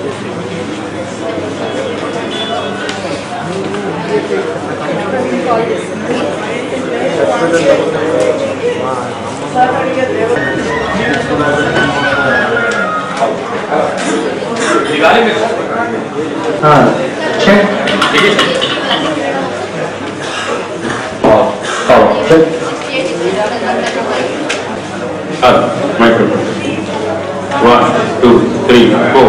Check check microphone. One, two, three, four.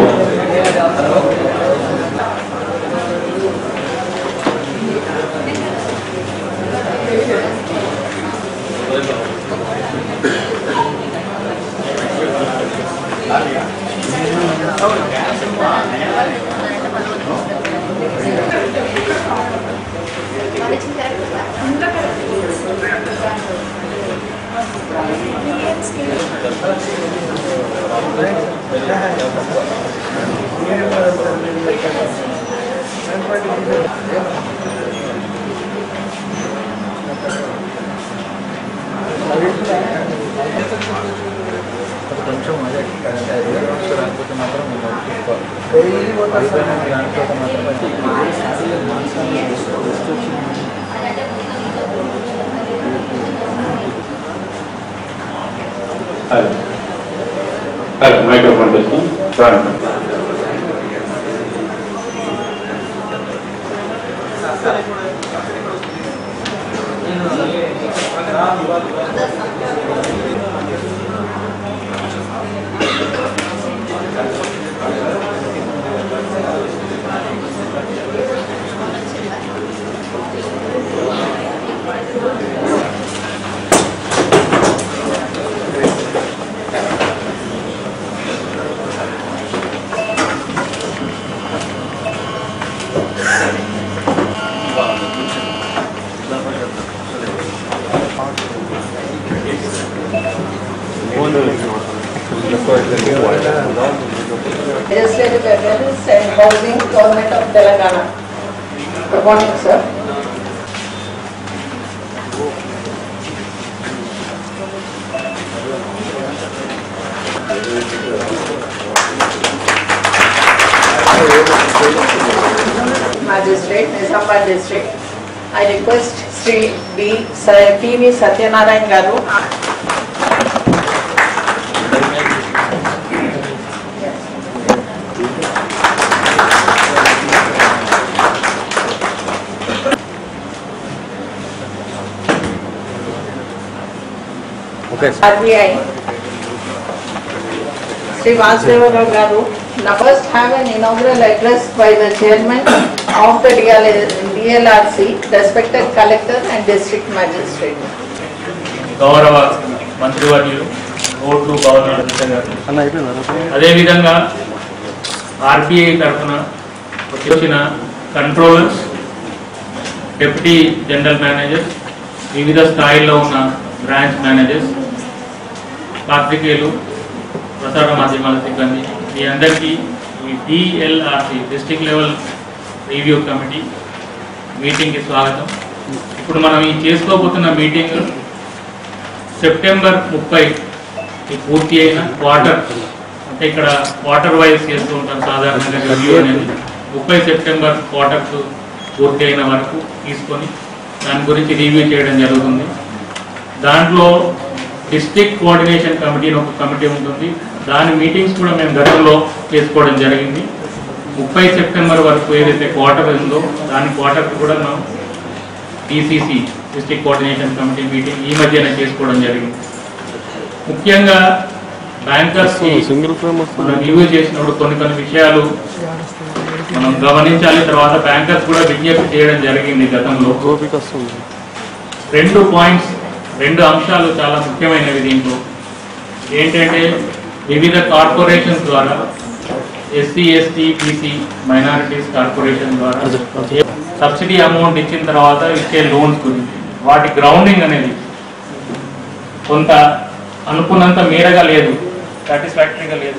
కొంచెం అదే రాకపోతే మాత్రం చూసుకోవాలి దాంట్లో Hello. Hello, microphone testing. Right. Legislative Affairs and Housing, Government of Telangana. Good morning, sir. Magistrate, Nizamabad District. I request Sri B. Sa- P.V. Satyanarayan Garu. Okay RBI. Sri Vasudeva Rao Garu. Now first have an inaugural address by the chairman of the DL DLRC, respected collector and district magistrate. గౌరవ మంత్రివర్యులు ఓట్లు governor Anitha గారు అన్న అయిపోయిందా అదేవిధంగా RBI తరఫున వచ్చిన controllers deputy general managers వివిధ స్థాయిల్లో ఉన్న బ్రాంచ్ మేనేజర్స్ పాత్రికేయులు ప్రసార మాధ్యమాల సిబ్బంది మీ అందరికీ ఈ DLRC district level review committee మీటింగ్కి స్వాగతం ఇప్పుడు మనం ఈ చేసుకోబోతున్న మీటింగ్ సెప్టెంబర్ ముప్పై ఈ పూర్తి అయిన క్వార్టర్ అంటే ఇక్కడ క్వార్టర్ వైజ్ చేస్తూ ఉంటాం సాధారణంగా రివ్యూ అనేది ముప్పై సెప్టెంబర్ క్వార్టర్స్ పూర్తి అయిన వరకు తీసుకొని దాని గురించి రివ్యూ చేయడం జరుగుతుంది దాంట్లో డిస్ట్రిక్ట్ కోఆర్డినేషన్ కమిటీ అని ఒక కమిటీ ఉంటుంది దాని మీటింగ్స్ కూడా మేము గతంలో చేసుకోవడం జరిగింది ముప్పై సెప్టెంబర్ వరకు ఏదైతే క్వార్టర్ ఉందో దాని క్వార్టర్కి కూడా మనం DCC district coordination committee meeting ఈ మధ్యనే చేసుకోవడం జరిగింది ముఖ్యంగా బ్యాంకర్స్ సింగిల్ ఫ్రేమ్ మనం రివ్యూ చేసినప్పుడు కొన్ని కొన్ని విషయాలు మనం గమనించాలి తర్వాత బ్యాంకర్స్ కూడా విజ్ఞప్తి చేయడం జరిగింది గతంలో గోపిక వస్తుంది రెండు పాయింట్స్ రెండు అంశాలు చాలా ముఖ్యమైనవి దీంట్లో ఏంటంటే వివిధ కార్పొరేషన్స్ ద్వారా SC ST BC minorities corporation ద్వారా సబ్సిడీ అమౌంట్ ఇచ్చిన తర్వాత ఇచ్చే లోన్స్ గురించి వాటి గ్రౌండింగ్ అనేది కొంత అనుకున్నంత మేరగా లేదు సాటిస్ఫాక్టరీగా లేదు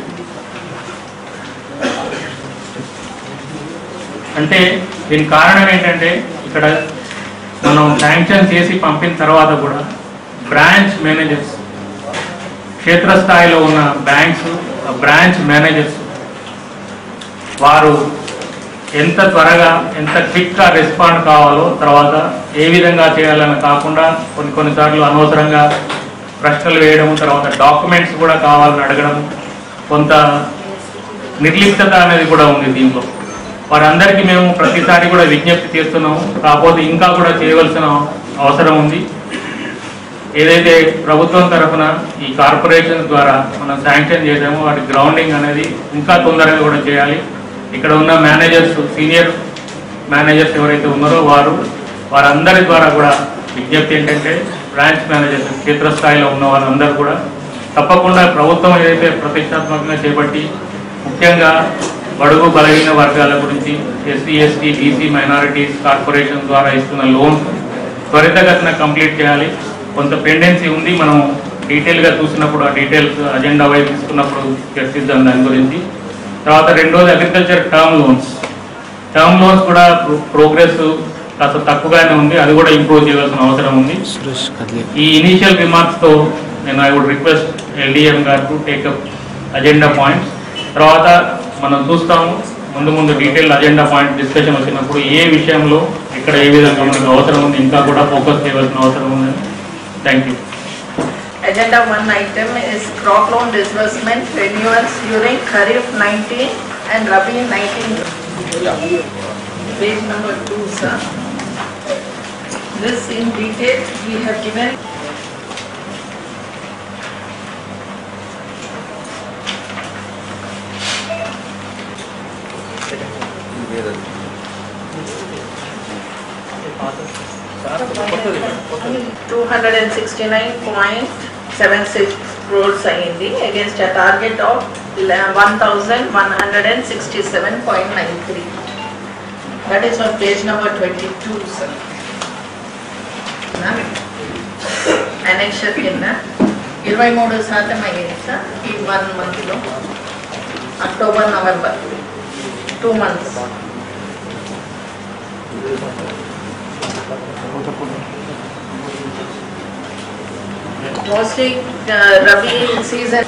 అంటే దీనికి కారణం ఏంటంటే ఇక్కడ మనం శాంక్షన్ చేసి పంపిన తర్వాత కూడా బ్రాంచ్ మేనేజర్స్ క్షేత్రస్థాయిలో ఉన్న బ్యాంక్స్ బ్రాంచ్ మేనేజర్స్ వారు ఎంత త్వరగా ఎంత క్విక్గా రెస్పాండ్ కావాలో తర్వాత ఏ విధంగా చేయాలని కాకుండా కొన్ని కొన్నిసార్లు అనవసరంగా ప్రశ్నలు వేయడం తర్వాత డాక్యుమెంట్స్ కూడా కావాలని అడగడం కొంత నిర్లిప్తత అనేది కూడా ఉంది దీంట్లో వారందరికీ మేము ప్రతిసారి కూడా విజ్ఞప్తి చేస్తున్నాము కాకపోతే ఇంకా కూడా చేయవలసిన అవసరం ఉంది ఏదైతే ప్రభుత్వం తరఫున ఈ కార్పొరేషన్ ద్వారా మనం శాంక్షన్ చేసామో వాటి గ్రౌండింగ్ అనేది ఇంకా తొందరగా కూడా చేయాలి ఇక్కడ ఉన్న మేనేజర్స్ సీనియర్ మేనేజర్స్ ఎవరైతే ఉన్నారో వారు వారందరి ద్వారా కూడా విజ్ఞప్తి ఏంటంటే బ్రాంచ్ మేనేజర్స్ క్షేత్రస్థాయిలో ఉన్న వారందరూ కూడా తప్పకుండా ప్రభుత్వం ఏదైతే ప్రతిష్టాత్మకంగా చేపట్టి ముఖ్యంగా బడుగు బలహీన వర్గాల గురించి SC ST BC minorities corporation ద్వారా ఇస్తున్న లోన్స్ త్వరితగతిన కంప్లీట్ చేయాలి కొంత పెండెన్సీ ఉంది మనం డీటెయిల్గా చూసినప్పుడు ఆ డీటెయిల్స్ అజెండా వైపు తీసుకున్నప్పుడు చర్చిద్దాం దాని గురించి తర్వాత రెండోది agriculture term loans term loans కూడా ప్రోగ్రెస్ కాస్త తక్కువగానే ఉంది అది కూడా ఇంప్రూవ్ చేయవలసిన అవసరం ఉంది సురేష్ కదిలే ఈ ఇనీషియల్ రిమార్క్స్ తో నేను I would request LDM garu to take up agenda points తర్వాత మనం చూస్తాము ముందు ముందు డీటెయిల్ అజెండా పాయింట్ డిస్కషన్ వచ్చినప్పుడు ఏ విషయంలో ఇక్కడ ఏ విధంగా మనకు అవసరం ఉంది ఇంకా కూడా ఫోకస్ చేయవలసిన అవసరం ఉందని thank you Agenda one item is crop loan disbursement renewals during Kharif 19 and Rabi 19. Page number two, sir. This in detail we have given. Two hundred and sixty-nine point seven six crores అయ్యింది against a target of one thousand one hundred and sixty-seven point nine three. That is on page number twenty-two, sir. Annexure కింద ఇరవై మూడు శాతం అయ్యింది sir ఈ one మంత్లో October November two months mostly uh, Rabi season.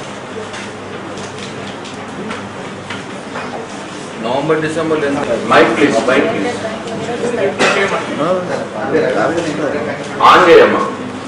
November December mike please mike please on చేయమ్మా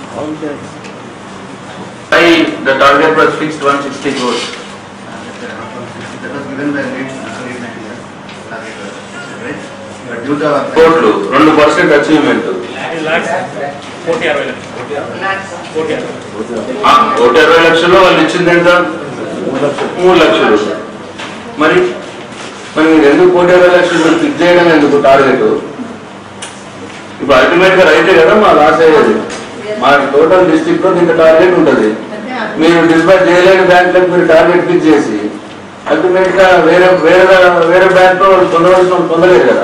Why the target was fixed 160 crores? That was given by late, late night, target was, right? But due to our. కోట్లు రెండు percent achievement కోటి అరవై లక్షలు lakhs. కోటి అరవై ఒకటి ఇరవై లక్షలు వాళ్ళు ఇచ్చింది ఎంత మూడు లక్షలు మరి మరి మీరు ఎందుకు కోటి ఇరవై లక్షలు మీరు ఫిక్స్ చేయడం ఎందుకు టార్గెట్ ఇప్పుడు అల్టిమేట్ గా రైతే కదా మా లాస్ అయ్యేది మా టోటల్ డిస్ట్రిక్ట్ లో ఇంత టార్గెట్ ఉంటుంది అంటే మీరు డిస్పాచ్ చేయలేని బ్యాంకులకు మీరు టార్గెట్ ఫిక్స్ చేసి అల్టిమేట్ గా వేరే వేరే వేరే బ్యాంక్ లో వాళ్ళు పొందవలసిన వాళ్ళు పొందలేదు కదా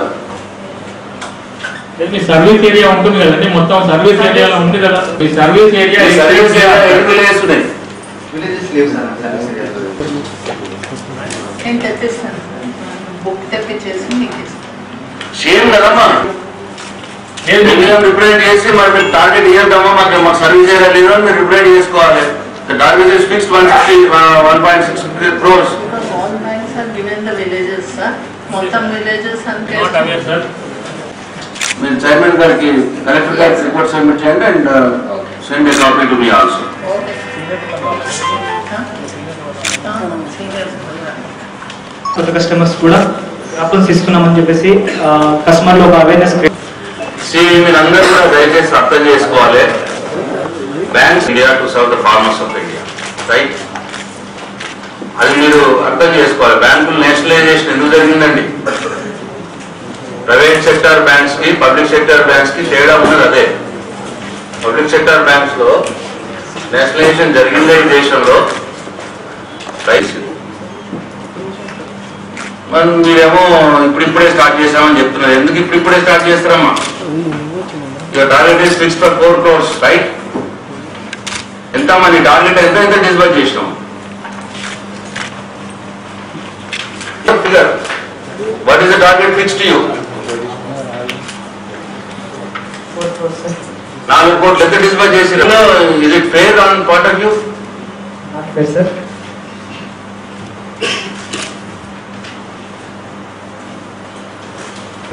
మీ సర్వీస్ ఏరియా ఉంటుంది కదండి మొత్తం సర్వీస్ ఏరియాలో ఉంది కదా మీ సర్వీస్ ఏరియా ఈ సర్వీస్ ఎన్ని విలేజెస్ ఉన్నాయి Villages leaves are service area. నేను తెప్పిస్తాను బుక్ తెప్పించేసి మీకు ఇస్తాను సేమ్ కదమ్మా మీరు రిప్రజెంట్ చేసి మరి మీరు టార్గెట్ ఇవ్వద్దమ్మా మాకు మాకు సర్వీస్ ఏరియా లేదు అని మీరు రిప్రజెంట్ చేసుకోవాలి target is fix one sixty one point six crores Because all banks are given the villages, sir. మొత్తం villages అంటే. నాట్ అవేర్ సార్ మీరు చైర్మన్ గారికి కలెక్టర్ గారికి రిపోర్ట్ సబ్మిట్ చేయండి and send a copy to me also Okay. Huh? Ah, seniors. కొత్త customers కూడా apps తీసుకున్నామని చెప్పేసి కస్టమర్లో ఒక అవేర్నెస్ సి మీరు అందరూ కూడా దయచేసి అర్థం చేసుకోవాలి banks India to serve the farmers of India right అది మీరు అర్థం చేసుకోవాలి బ్యాంకులు నేషనలైజేషన్ ఎందుకు జరిగిందండి ప్రైవేట్ సెక్టార్ బ్యాంక్స్ కి పబ్లిక్ సెక్టార్ బ్యాంక్స్ కి తేడా ఉన్నది అదే పబ్లిక్ సెక్టార్ బ్యాంక్స్ లో నేషనలైజేషన్ జరిగిందే ఈ దేశంలో రైట్ మనం మీరేమో ఇప్పుడిప్పుడే స్టార్ట్ చేసామని చెప్తున్నారు ఎందుకు ఇప్పుడిప్పుడే స్టార్ట్ చేస్తారమ్మా your target is fix for four crores right ఎంత మన టార్గెట్ ఎంత ఎంత డిస్బర్స్ చేసినాం figure what is the target fix to you నాలుగు కోట్లు ఎంత డిస్బర్స్ చేసి is it fair on point of view sir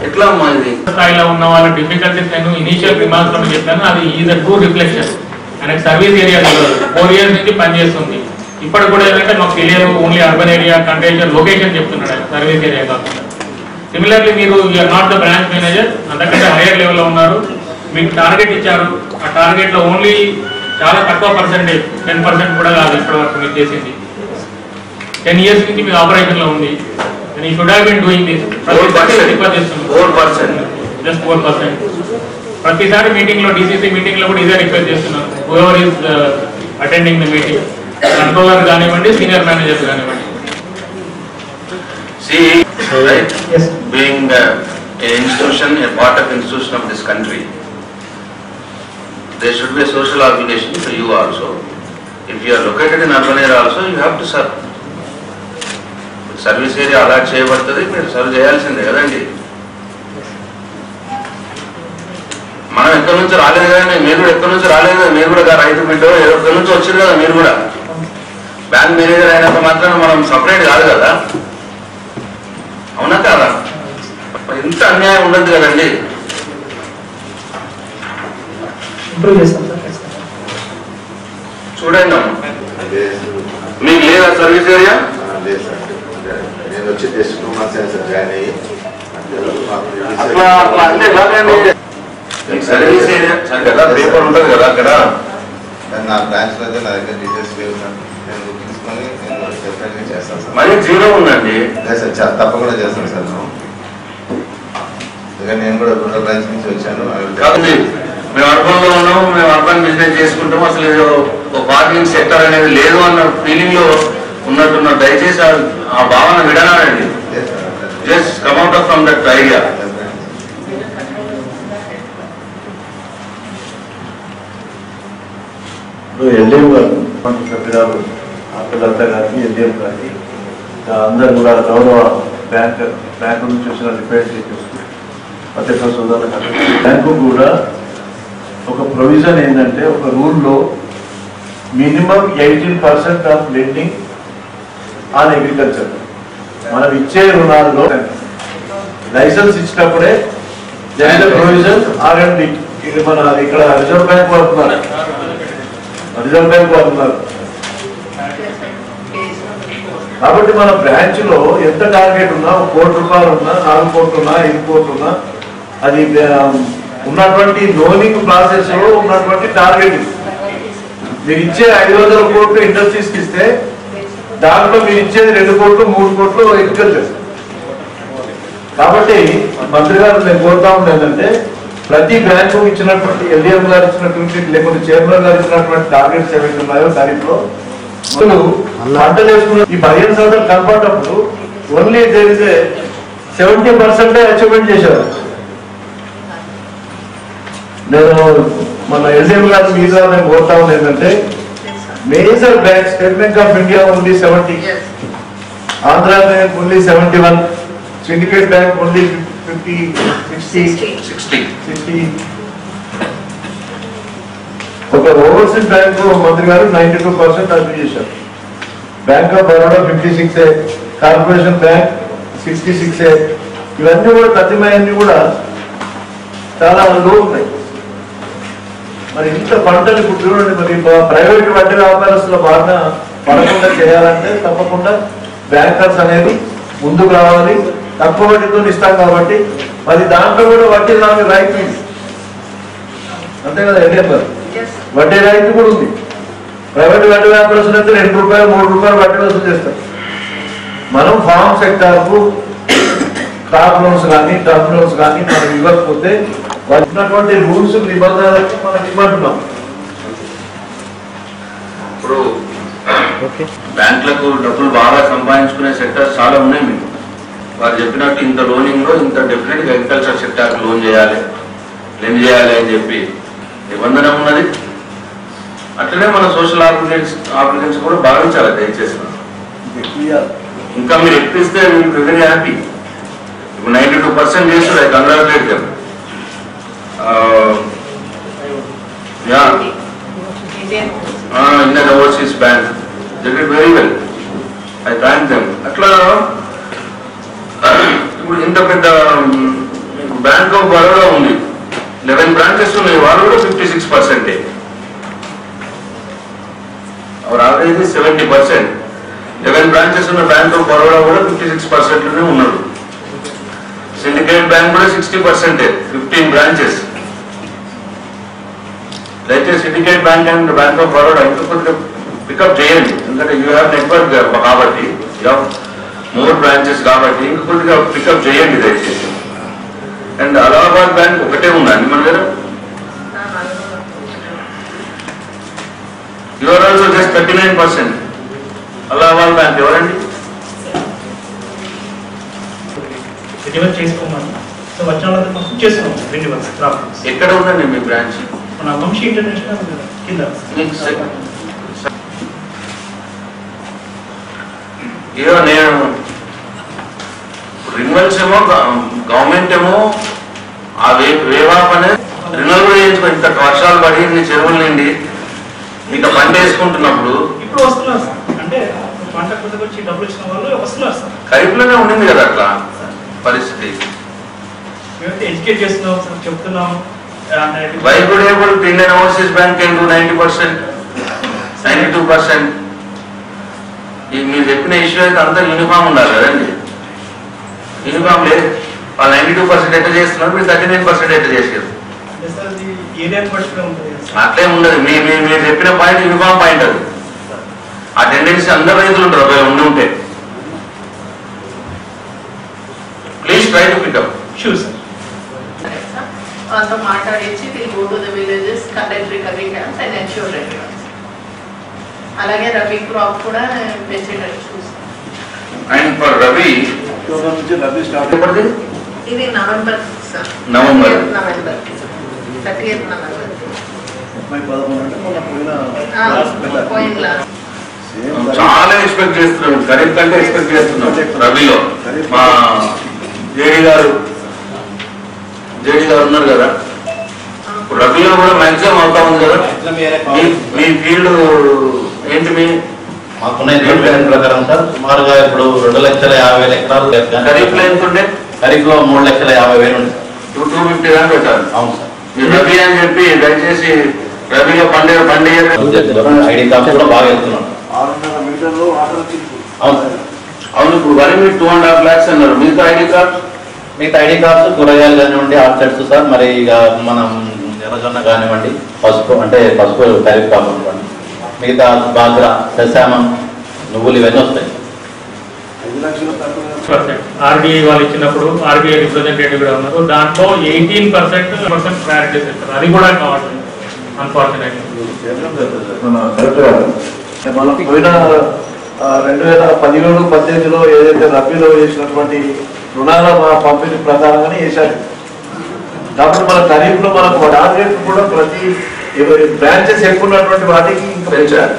ఎట్లా అమ్మా ఇది స్థాయిలో ఉన్న వాళ్ళ డిఫికల్టీస్ నేను ఇనిషియల్ రిమార్క్స్ లో చెప్పాను అది ఈజ్ అ ట్రూ రిఫ్లెక్షన్ ఆయనకు సర్వీస్ ఏరియా ఫోర్ ఇయర్స్ నుంచి పనిచేస్తుంది ఇప్పటికి కూడా ఏంటంటే మాకు తెలియదు ఓన్లీ అర్బన్ ఏరియా కంటేషన్ లొకేషన్ చెప్తున్నాడు ఆయన సర్వీస్ ఏరియా కాకుండా సిమిలర్లీ మీరు you are not the branch manager అంతకంటే హైయర్ లెవెల్లో ఉన్నారు మీకు టార్గెట్ ఇచ్చారు ఆ టార్గెట్ లో ఓన్లీ చాలా తక్కువ పర్సెంటేజ్ టెన్ పర్సెంట్ కూడా కాదు ఇప్పటి వరకు మీరు చేసింది టెన్ ఇయర్స్ నుంచి మీ ఆపరేషన్ లో ఉంది you should have been doing this four percent request చేస్తున్నాను four percent just four percent ప్రతిసారి మీటింగ్ లో డిసిసి మీటింగ్ లో కూడా ఇదే రిక్వెస్ట్ చేస్తున్నాను whoever is attending the meeting controller కానివ్వండి సీనియర్ మేనేజర్ కానివ్వండి See, right, Yes. being uh, an institution, a part of institution of this country, there should be a social obligation for you also. If you are located in urban area also, you have to serve. Service area allot చేయబడుతుంది మీరు serve చేయాల్సిందే కదండి మనం ఎక్కడి నుంచి రాలేదు కదండి మీరు కూడా ఎక్కడి నుంచి రాలేదు కదా మీరు కూడా రైతు బిడ్డ ఎక్కడి నుంచి వచ్చారు కదా మీరు కూడా బ్యాంక్ మేనేజర్ అయినంత మాత్రం మనం సపరేట్ కాదు కదా అవునా కాదా మరి ఇంత అన్యాయం ఉండదు కదండి ఇంప్రూవ్ చేస్తాం సార్ ఖచ్చితంగా చూడండి అమ్మ. లేదు మీకు లేదా సర్వీస్ ఏరియా లేదు సార్ నేను వచ్చి జస్ట్ టూ మంత్స్ అయింది సార్ జాయిన్ అయ్యి అట్లా అట్లా అంటే ఎలాగండి మీకు సర్వీస్ ఏరియా సరే కదా పేపర్ ఉంటుంది కదా అక్కడ కానీ నా బ్రాంచ్ లో అయితే నా దగ్గర డీటెయిల్స్ లేవు సార్ నేను తీసుకొని నేను డెఫినెట్గా చేస్తాను సార్ మరీ జీరో ఉందండి లేదు సార్ చా- తప్పకుండా చేస్తాను సార్ నేను ఎందుకంటే నేను కూడా రెండు బ్రాంచ్ నుంచి వచ్చాను I will కాదు మేము అర్బన్లో ఉన్నాము మేము అర్బన్ బిజినెస్ చేసుకుంటాం అసలు ఏదో ఒక పార్కింగ్ సెక్టర్ అనేది లేదు అన్న ఫీలింగ్ లో ఉన్నట్టున్నారు దయచేసి ఆ- ఆ భావన విడనాడండి Yes, sir. Definitely. Just come out of from that idea Definitely. ఇప్పుడు ఎల్డీఎం గారు మన సభ్యురాలు అక్కలంత గారికి ఎల్డీఎం గారికి ఆ, అందరు కూడా గౌరవ బ్యాంక్ బ్యాంకు నుంచి వచ్చిన రిప్రజెంటేటివ్స్ పత్రికా సోదరులకు బ్యాంకు కూడా ఒక ప్రొవిజన్ ఏంటంటే ఒక రూల్లో minimum eighteen percent of lending on agriculture మనం ఇచ్చే రుణాల్లో లైసెన్స్ ఇచ్చినప్పుడే ప్రొవిజన్ ఆర్ అండ్ ఇది మన ఇక్కడ రిజర్వ్ బ్యాంక్ వాడుతున్నారు రిజర్వ్ బ్యాంక్ వాడుతున్నారు కాబట్టి మన బ్రాంచ్ లో ఎంత టార్గెట్ ఉన్నా ఒక కోటి రూపాయలు ఉన్నా నాలుగు కోట్లు ఉన్నా ఐదు కోట్లు ఉన్నా అది ఆ, ఉన్నటువంటి లోనింగ్ ప్రాసెస్ లో ఉన్నటువంటి టార్గెట్ ఇది. మీరు ఇచ్చే ఐదు వందల కోట్లు ఇండస్ట్రీస్ కి ఇస్తే దాంట్లో మీరు ఇచ్చేది రెండు కోట్లు మూడు కోట్లు అగ్రికల్చర్ కాబట్టి మంత్రి గారు నేను కోరుతా ఉండేది ఏంటంటే ప్రతి బ్యాంకు ఇచ్చినటువంటి ఎల్డిఎం గారు ఇచ్చినటువంటి లేకపోతే చైర్మన్ గారు ఇచ్చినటువంటి టార్గెట్స్ ఏవైతే ఉన్నాయో దాంట్లో అసలు పంటలు వేసుకున్న ఈ పదిహేను సంవత్సరాలు కనపడటప్పుడు ఓన్లీ దేర్ ఇస్ సెవెంటీ పర్సెంటే అచీవ్మెంట్ చేశారు నేను మన ఎల్డిఎం గారు మీద నేను కోరుతా ఉంది ఏంటంటే major bank State Bank of India only seventy ఎస్ Andhra bank only seventy one Syndicate bank only fifty sixty sixty sixty ఒక ఓవర్సీస్ బ్యాంక్ మంత్రి గారు నైన్టీ టూ పర్సెంట్ అర్జీ చేశారు bank of Baroda fifty six corporation bank sixty six ఇవన్నీ కూడా ప్రతిమయన్నీ కూడా చాలా లో ఉన్నాయి మరి ఇంత పంటలు ఇప్పుడు చూడండి మరి ప్రైవేట్ వడ్డీ వ్యాపారస్తుల బారిన పడకుండా చేయాలంటే తప్పకుండా బ్యాంకర్స్ అనేది ముందుకు రావాలి తక్కువ వడ్డీతో ఇస్తాం కాబట్టి మరి దాంట్లో కూడా వడ్డీ నాకు రైతు ఉంది. అంతే కదా ఎన్ఎం గారు ఎస్ వడ్డీ రైతు కూడా ఉంది ప్రైవేట్ వడ్డీ వ్యాపారస్తులు అయితే రెండు రూపాయలు మూడు రూపాయలు వడ్డీ వసూలు చేస్తారు మనం ఫార్మ్ సెక్టార్కు క్రాప్ లోన్స్ కానీ టర్మ్ లోన్స్ కానీ మనం ఇవ్వకపోతే వాళ్ళు ఉన్నటువంటి రూల్స్ నిబంధనలకి మనం ఇవ్వమంటున్నాం ఇప్పుడు బ్యాంకులకు డబ్బులు బాగా సంపాదించుకునే సెక్టర్స్ చాలా ఉన్నాయి మీకు వారు చెప్పినట్టు ఇంత లోనింగ్ లో ఇంత డెఫినెట్ అగ్రికల్చర్ సెక్టర్ లోన్ చేయాలి లెండ్ చేయాలి అని చెప్పి నిబంధన ఉన్నది అట్లనే మన సోషల్ ఆర్గనైజ్ ఆర్గనైజ్ కూడా భావించాలి దయచేసి ఇంకా మీరు ఎక్కిస్తే మీరు వెరీ హ్యాపీ ఇప్పుడు నైంటీ టూ పర్సెంట్ చేస్తారు I congratulate them yeah Indian Indian overseas bank they did very well I thank them అట్లా ఇప్పుడు ఇంత పెద్ద బ్యాంక్ ఆఫ్ బరోడా ఉంది లెవెన్ బ్రాంచెస్ ఉన్నాయి వాళ్ళు కూడా ఫిఫ్టీ సిక్స్ పర్సెంటే our average seventy percent eleven branches ఉన్న బ్యాంక్ ఆఫ్ బరోడా కూడా ఫిఫ్టీ సిక్స్ పర్సెంట్లోనే ఉన్నాడు సిండికేట్ బ్యాంక్ కూడా సిక్స్టీ పర్సెంటే ఫిఫ్టీన్ బ్రాంచెస్ దయచేసి Syndicate bank and bank of Baroda ఇంకా కొద్దిగా పికప్ చేయండి ఎందుకంటే యూ హ్యావ్ నెట్వర్క్ కాబట్టి యూ హ్యావ్ మోర్ బ్రాంచెస్ కాబట్టి ఇంకా కొద్దిగా పికప్ చేయండి దయచేసి అండ్ అలహాబాద్ బ్యాంక్ ఒకటే ఉందండి మన దగ్గర your also just thirty nine percent Allahabad bank ఎవరండి రెన్యువల్ చేసుకోమని సో వచ్చిన వాళ్ళకి మనం చేస్తున్నాం రెన్యువల్స్ ప్రాబ్లమ్స్ ఎక్కడ ఉందండి మీ బ్రాంచ్ మన వంశీ ఇంటర్నేషనల్ ఉంది కదా, కింద మీకు సె- ఏదో నేను రిన్వల్స్ ఏమో గవర్నమెంట్ ఏమో ఆ వే వేవాప్ అనేది రిన్వల్ కూడా చేయించుకో ఇంత వర్షాలు పడి ఇన్ని చెరువులు నిండి ఇంత పంట వేసుకుంటున్నప్పుడు ఇప్పుడు వస్తున్నారు సార్ అంటే పంట కొద్దిగా వచ్చి డబ్బులు ఇచ్చిన వాళ్ళు వస్తున్నారు సార్ ఖరీఫ్లోనే ఉండింది కదా అట్లా పరిస్థితి మేమైతే ఎడ్యుకేట్ చేస్తున్నాం సార్ చెప్తున్నాం why good able Indian overseas bank can do ninety percent ninety two percent మీరు చెప్పిన ఇష్యూ అయితే అంతా యూనిఫామ్ ఉండాలి కదండి యూనిఫామ్ లేదు వాళ్ళు నైంటీ టూ పర్సెంట్ ఎట్లా చేస్తున్నారు మీరు థర్టీ నైన్ పర్సెంట్ ఎట్లా చేసారు అంటే సార్ ఇది ఏరియాని బట్టి కూడా ఉంటుంది కదా సార్. అట్లే ఉండదు మీ మీ- మీరు చెప్పిన పాయింట్ యూనిఫామ్ పాయింట్ అది ఆ టెండెన్సీ అందరు రైతులు ఉంటారు ఒకవేళ ఉండి ఉంటే please try to pick up sure sir వాళ్ళతో మాట్లాడించి will go to the villages conduct recovery camps and ensure renewals అలాగే రబీ క్రాప్ కూడా పెంచేటట్టు చూస్తాం అండ్ ఫర్ రవి అక్టోబర్ నుంచి రబీ స్టార్ట్ ఎప్పటిది ఇది November sir November. November thirty eighth November ముప్పై పదమూడు అంటే మొన్న పోయిన ఆ, last నెల. పోయిన లాస్ట్ Same రబీ. చాలా ఎక్స్పెక్ట్ చేస్తున్నాం ఖరీఫ్ కంటే ఎక్స్పెక్ట్ చేస్తున్నాం రబీలో మా జేడి గారు జేడి గారు ఉన్నారు కదా ఇప్పుడు రబీలో కూడా మ్యాక్సిమం అవుతా ఉంది కదా మీ మీ ఫీల్డ్ ఏంటి మీ మాకున్న ఇన్ఫర్మేషన్ ప్రకారం సార్ సుమారుగా ఇప్పుడు రెండు లక్షల యాభై వేల ఎకరాలు ఖరీఫ్ లో ఎంత ఉండే ఖరీఫ్ లో మూడు లక్షల యాభై వేలు ఉంది టూ టూ ఫిఫ్టీ దాకా పెట్టాలి అవును సార్ మీరు రబీ అని చెప్పి దయచేసి రబీలో పండుగ పండుగ ఐడి కార్డ్స్ కూడా బాగా వెళ్తున్నాం ఆరున్నర మీటర్లు వాటర్ వచ్చింది అవును సార్ అవును ఇప్పుడు వరి మీరు టూ అండ్ హాఫ్ ల్యాక్స్ అన్నారు మిగతా ఐడి కార్డ్ మిగతా ఐడి కార్డ్స్ కూరగాయలు కానివ్వండి ఆఫ్సెట్స్ సార్ మరి ఇక మనం ఎర్రజొన్న కానివ్వండి పసుపు అంటే పసుపు ఖరీఫ్ కానివ్వండి మిగతా బాద్రా దశామం నువ్వులు ఇవన్నీ వస్తాయి ఐదు లక్షలు తక్కువ పర్సెంట్ ఆర్బీఐ వాళ్ళు ఇచ్చినప్పుడు ఆర్బీఐ రిప్రజెంటేటివ్ కూడా ఉన్నారు దాంట్లో ఎయిటీన్ పర్సెంట్ పర్సెంట్ క్లారిటీ ఇస్తారు అది కూడా కావాలి అన్ఫార్చునేట్లీ మన కలెక్టర్ గారు మనం పోయిన ఆ, రెండు వేల పదిహేడు పద్దెనిమిదిలో ఏదైతే రబీలో చేసినటువంటి రుణాల మా పంపిణీ ప్రకారంగానే చేశారు కాబట్టి మన ఖరీఫ్లో మనకు టార్గెట్ కూడా ప్రతి బ్రాంచెస్ ఎక్కువ ఉన్నటువంటి వాటికి ఇంకా పెంచారు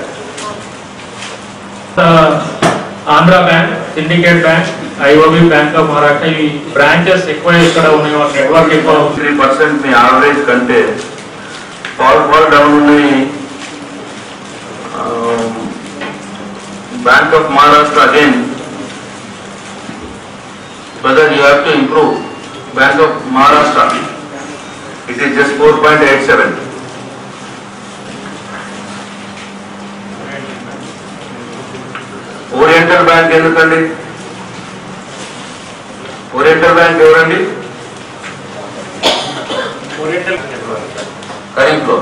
Andhra bank Syndicate bank IOB bank of Maharashtra ఈ బ్రాంచెస్ ఎక్కువ ఇక్కడ ఉన్నాయి వాళ్ళ నెట్వర్క్ ఎక్కువ ఉంది. త్రీ పర్సెంట్ మీ యావరేజ్ కంటే ఫాల్ ఫాల్ డౌన్ ఉన్నాయి bank of Maharashtra again whether you have to improve Bank of Maharashtra, it is just 4.87. Oriental bank ఎందుకండి ఓరియంటల్ బ్యాంక్ ఎవరండి ఖరీఫ్లో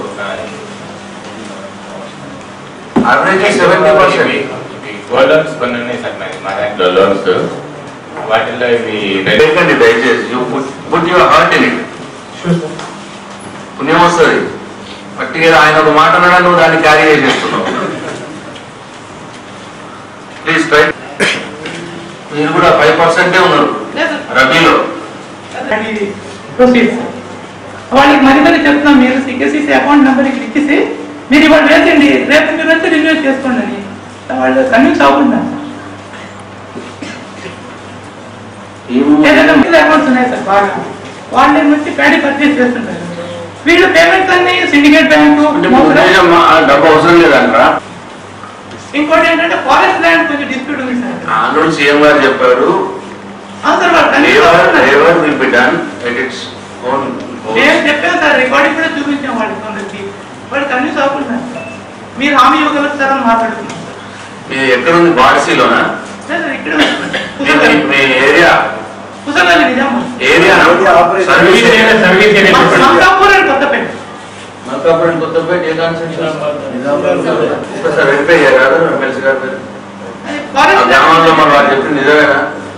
average seventy percent gold loans కొన్ని ఉన్నాయి సార్ మరి మా దాంట్లో లోన్స్ వాటిల్లో ఇవి పెట్టండి దయచేసి you put your heart in it పుణ్యం వస్తుంది పట్టిగా ఆయన ఒక మాట అన్నాడా నువ్వు దాన్ని క్యారీ చేసేస్తున్నావు ప్లీజ్ ట్రై మీరు కూడా ఫైవ్ పర్సెంటే ఉన్నారు రబీలో ప్రొసీడ్ వాళ్ళకి మరి మరి చెప్తున్నాం మీరు సికేసీసీ అకౌంట్ నెంబర్ ఇక్కడ ఇచ్చేసి మీరు ఇవాళ వేసండి రేపు మీరు వచ్చి రిన్యూ చేసుకోండి అని వాళ్ళు కన్విన్స్ అవ్వకుండా ఏదైనా మిగతా అకౌంట్స్ ఉన్నాయి సార్ బాగా వాళ్ళు వచ్చి ప్యాడీ పర్చేస్ చేస్తుంటారు వీళ్ళు పేమెంట్స్ అన్ని సిండికేట్ బ్యాంకు అంటే మీ ఉద్దేశం ఆ డబ్బు అవసరం లేదంటారా ఇంకోటి ఏంటంటే ఫారెస్ట్ ల్యాండ్ కొంచెం డిస్ప్యూట్ ఉంది సార్ ఆంధ్రుడు సీఎం గారు చెప్పారు అవును సార్ వాళ్ళు కన్విన్స్ లేబర్ అవుతున్నారు. Labour will be done at its own నేను చెప్పాను సార్ రికార్డింగ్ కూడా చూపించాం వాళ్ళకి కొందరికి వాళ్ళు కన్యూస్ అవ్వకున్నారు మీరు హామీ ఇవ్వగలుగుతారని మాట్లాడుతున్నారు ఇది ఎక్కడుంది బాడసీలోనా సార్ ఇక్కడ మీ- మీ- మీ ఏరియా కుసంగల్లి నిజామా area service area service area చెప్పండి. మల్కాపూర్ అండ్ కొత్తపేట మల్కాపురం కొత్తపేట ఏ కాన్స్టిట్యూషన్ ఒకసారి వెరిఫై చేయరాదు ఎమ్మెల్సీ గారి పేరు అది ఆ ఫారెస్ట్ గ్రామంలో మన వాళ్ళు చెప్పింది నిజమేనా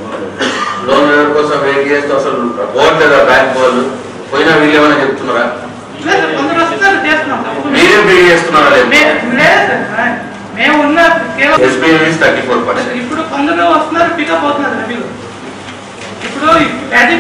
లోన్ ఎవరి కోసం వెయిట్ చేస్తే అసలు పోవట్లేదా బ్యాంక్ వాళ్ళు పోయినా వీళ్ళు ఏమైనా చెప్తున్నారా లేదు, కొందరు వస్తున్నారు చేస్తున్నాం తప్పకుండా. మీరేం పే చేస్తున్నారా లేదు మే- లేదు సార్ మేము ఉన్న కేవలం ఎస్బీఐ థర్టీ ఫోర్ పర్సెంట్ ఇప్పుడు కొందరు వస్తున్నారు పికప్ అవుతున్నారు రవి ఇప్పుడు యాజిక్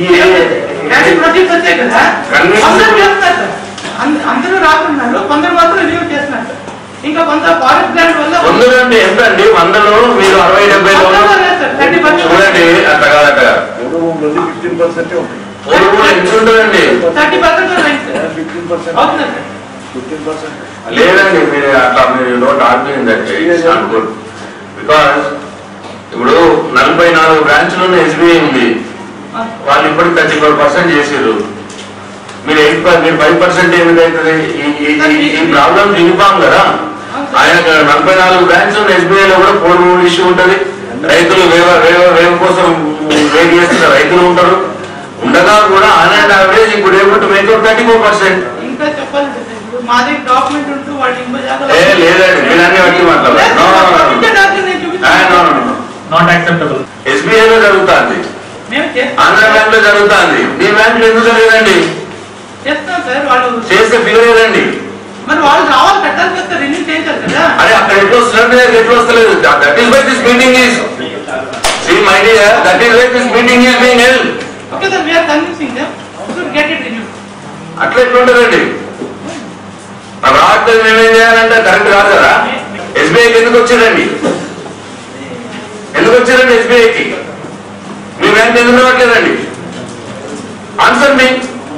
ఈ- యాజిక్ ప్రొసీడ్స్ వచ్చాయి కదా Convince- అందరూ చేస్తున్నారు సార్ అంద- అందరూ రాకున్నారు కొందరు మాత్రం రివ్యూ చేస్తున్నారు సార్ ఇంకా కొంత ఫారెస్ట్ ల్యాండ్ వల్ల వందలు అంటే ఎంత అండి వందలు మీరు అరవై డెబ్బై వందలో లేదు సార్ థర్టీ చూడండి అట్లా కాదు అట్లా కాదు మూడు భూములు ఫిఫ్టీన్ పర్సెంటే ఉంటుంది పోలు కూడా ఎంత ఉంటుందండి థర్టీ పర్సెంట్ ఫిఫ్టీన్ పర్సెంట్ అవుతుంది సార్ ఫిఫ్టీన్ పర్సెంట్ లేదండి మీరు అట్లా మీరు నోట్ ఆడిపోయిందండి గుడ్ బికాస్ ఇప్పుడు నలభై నాలుగు బ్రాంచ్లు ఎస్బీఐ ఉంది వాళ్ళు ఇప్పటికి థర్టీ ఫోర్ పర్సెంట్ చేసారు మీరు ఎయిట్ మీరు ఫైవ్ పర్సెంట్ ఏమిటవుతుంది ఈ- ఈ- ఈ- ఈ ప్రాబ్లం యూనిఫామ్ కదా ఆయన నలభై నాలుగు బ్రాంచ్ ఉన్న ఎస్బీఐ లో కూడా ఫోర్ మూడు ఇష్యూ ఉంటది రైతులు వేవ వేవ వేవ కోసం వెయిట్ చేస్తున్న రైతులు ఉంటారు ఉండగా కూడా ఆన్ అండ్ యావరేజ్ ఇప్పుడు ఏమిటి మేక్ థర్టీ ఫోర్ పర్సెంట్ ఇంకా చెప్పాలి సార్ ఇప్పుడు మా దగ్గర డాక్యుమెంట్ ఉంటూ వాళ్ళు ఇంకో ఏ లేదండి మీరు అన్ని బట్టి మాట్లాడాలి నో డాక్యుమెంట్ నేను చూపిస్తాను నాట్ యాక్సెప్టబుల్ ఎస్బీఐ లో జరుగుతుంది మేము ఆంధ్ర చేస్తాం బ్యాంక్ లో జరుగుతుంది మీ బ్యాంక్ లో ఎందుకు జరగదండి చేస్తాం సార్ వాళ్ళు చేస్తే ఫిగర్ ఏదండి మరి వాళ్ళు రావాలి కట్టాలి కదా సార్ రిన్యూ చేయించాలి కదా అరే అక్కడ ఎట్లా వస్తున్నట్టు ఎట్లా వస్తలేదు that is why this meeting is see my dear that is why this meeting is being held okay sir we are convincing them should get it renew అట్లా ఎట్లా ఉంటుందండి మరి రావట్లేదు మేమేం చేయాలంటే కరెక్ట్ కాదు కదా ఎస్బీఐకి ఎందుకు వచ్చారండి ఎందుకు వచ్చారండి ఎస్బీఐకి మీ బ్యాంక్ ఎందుకు రావట్లేదండి ఆన్సర్ మీ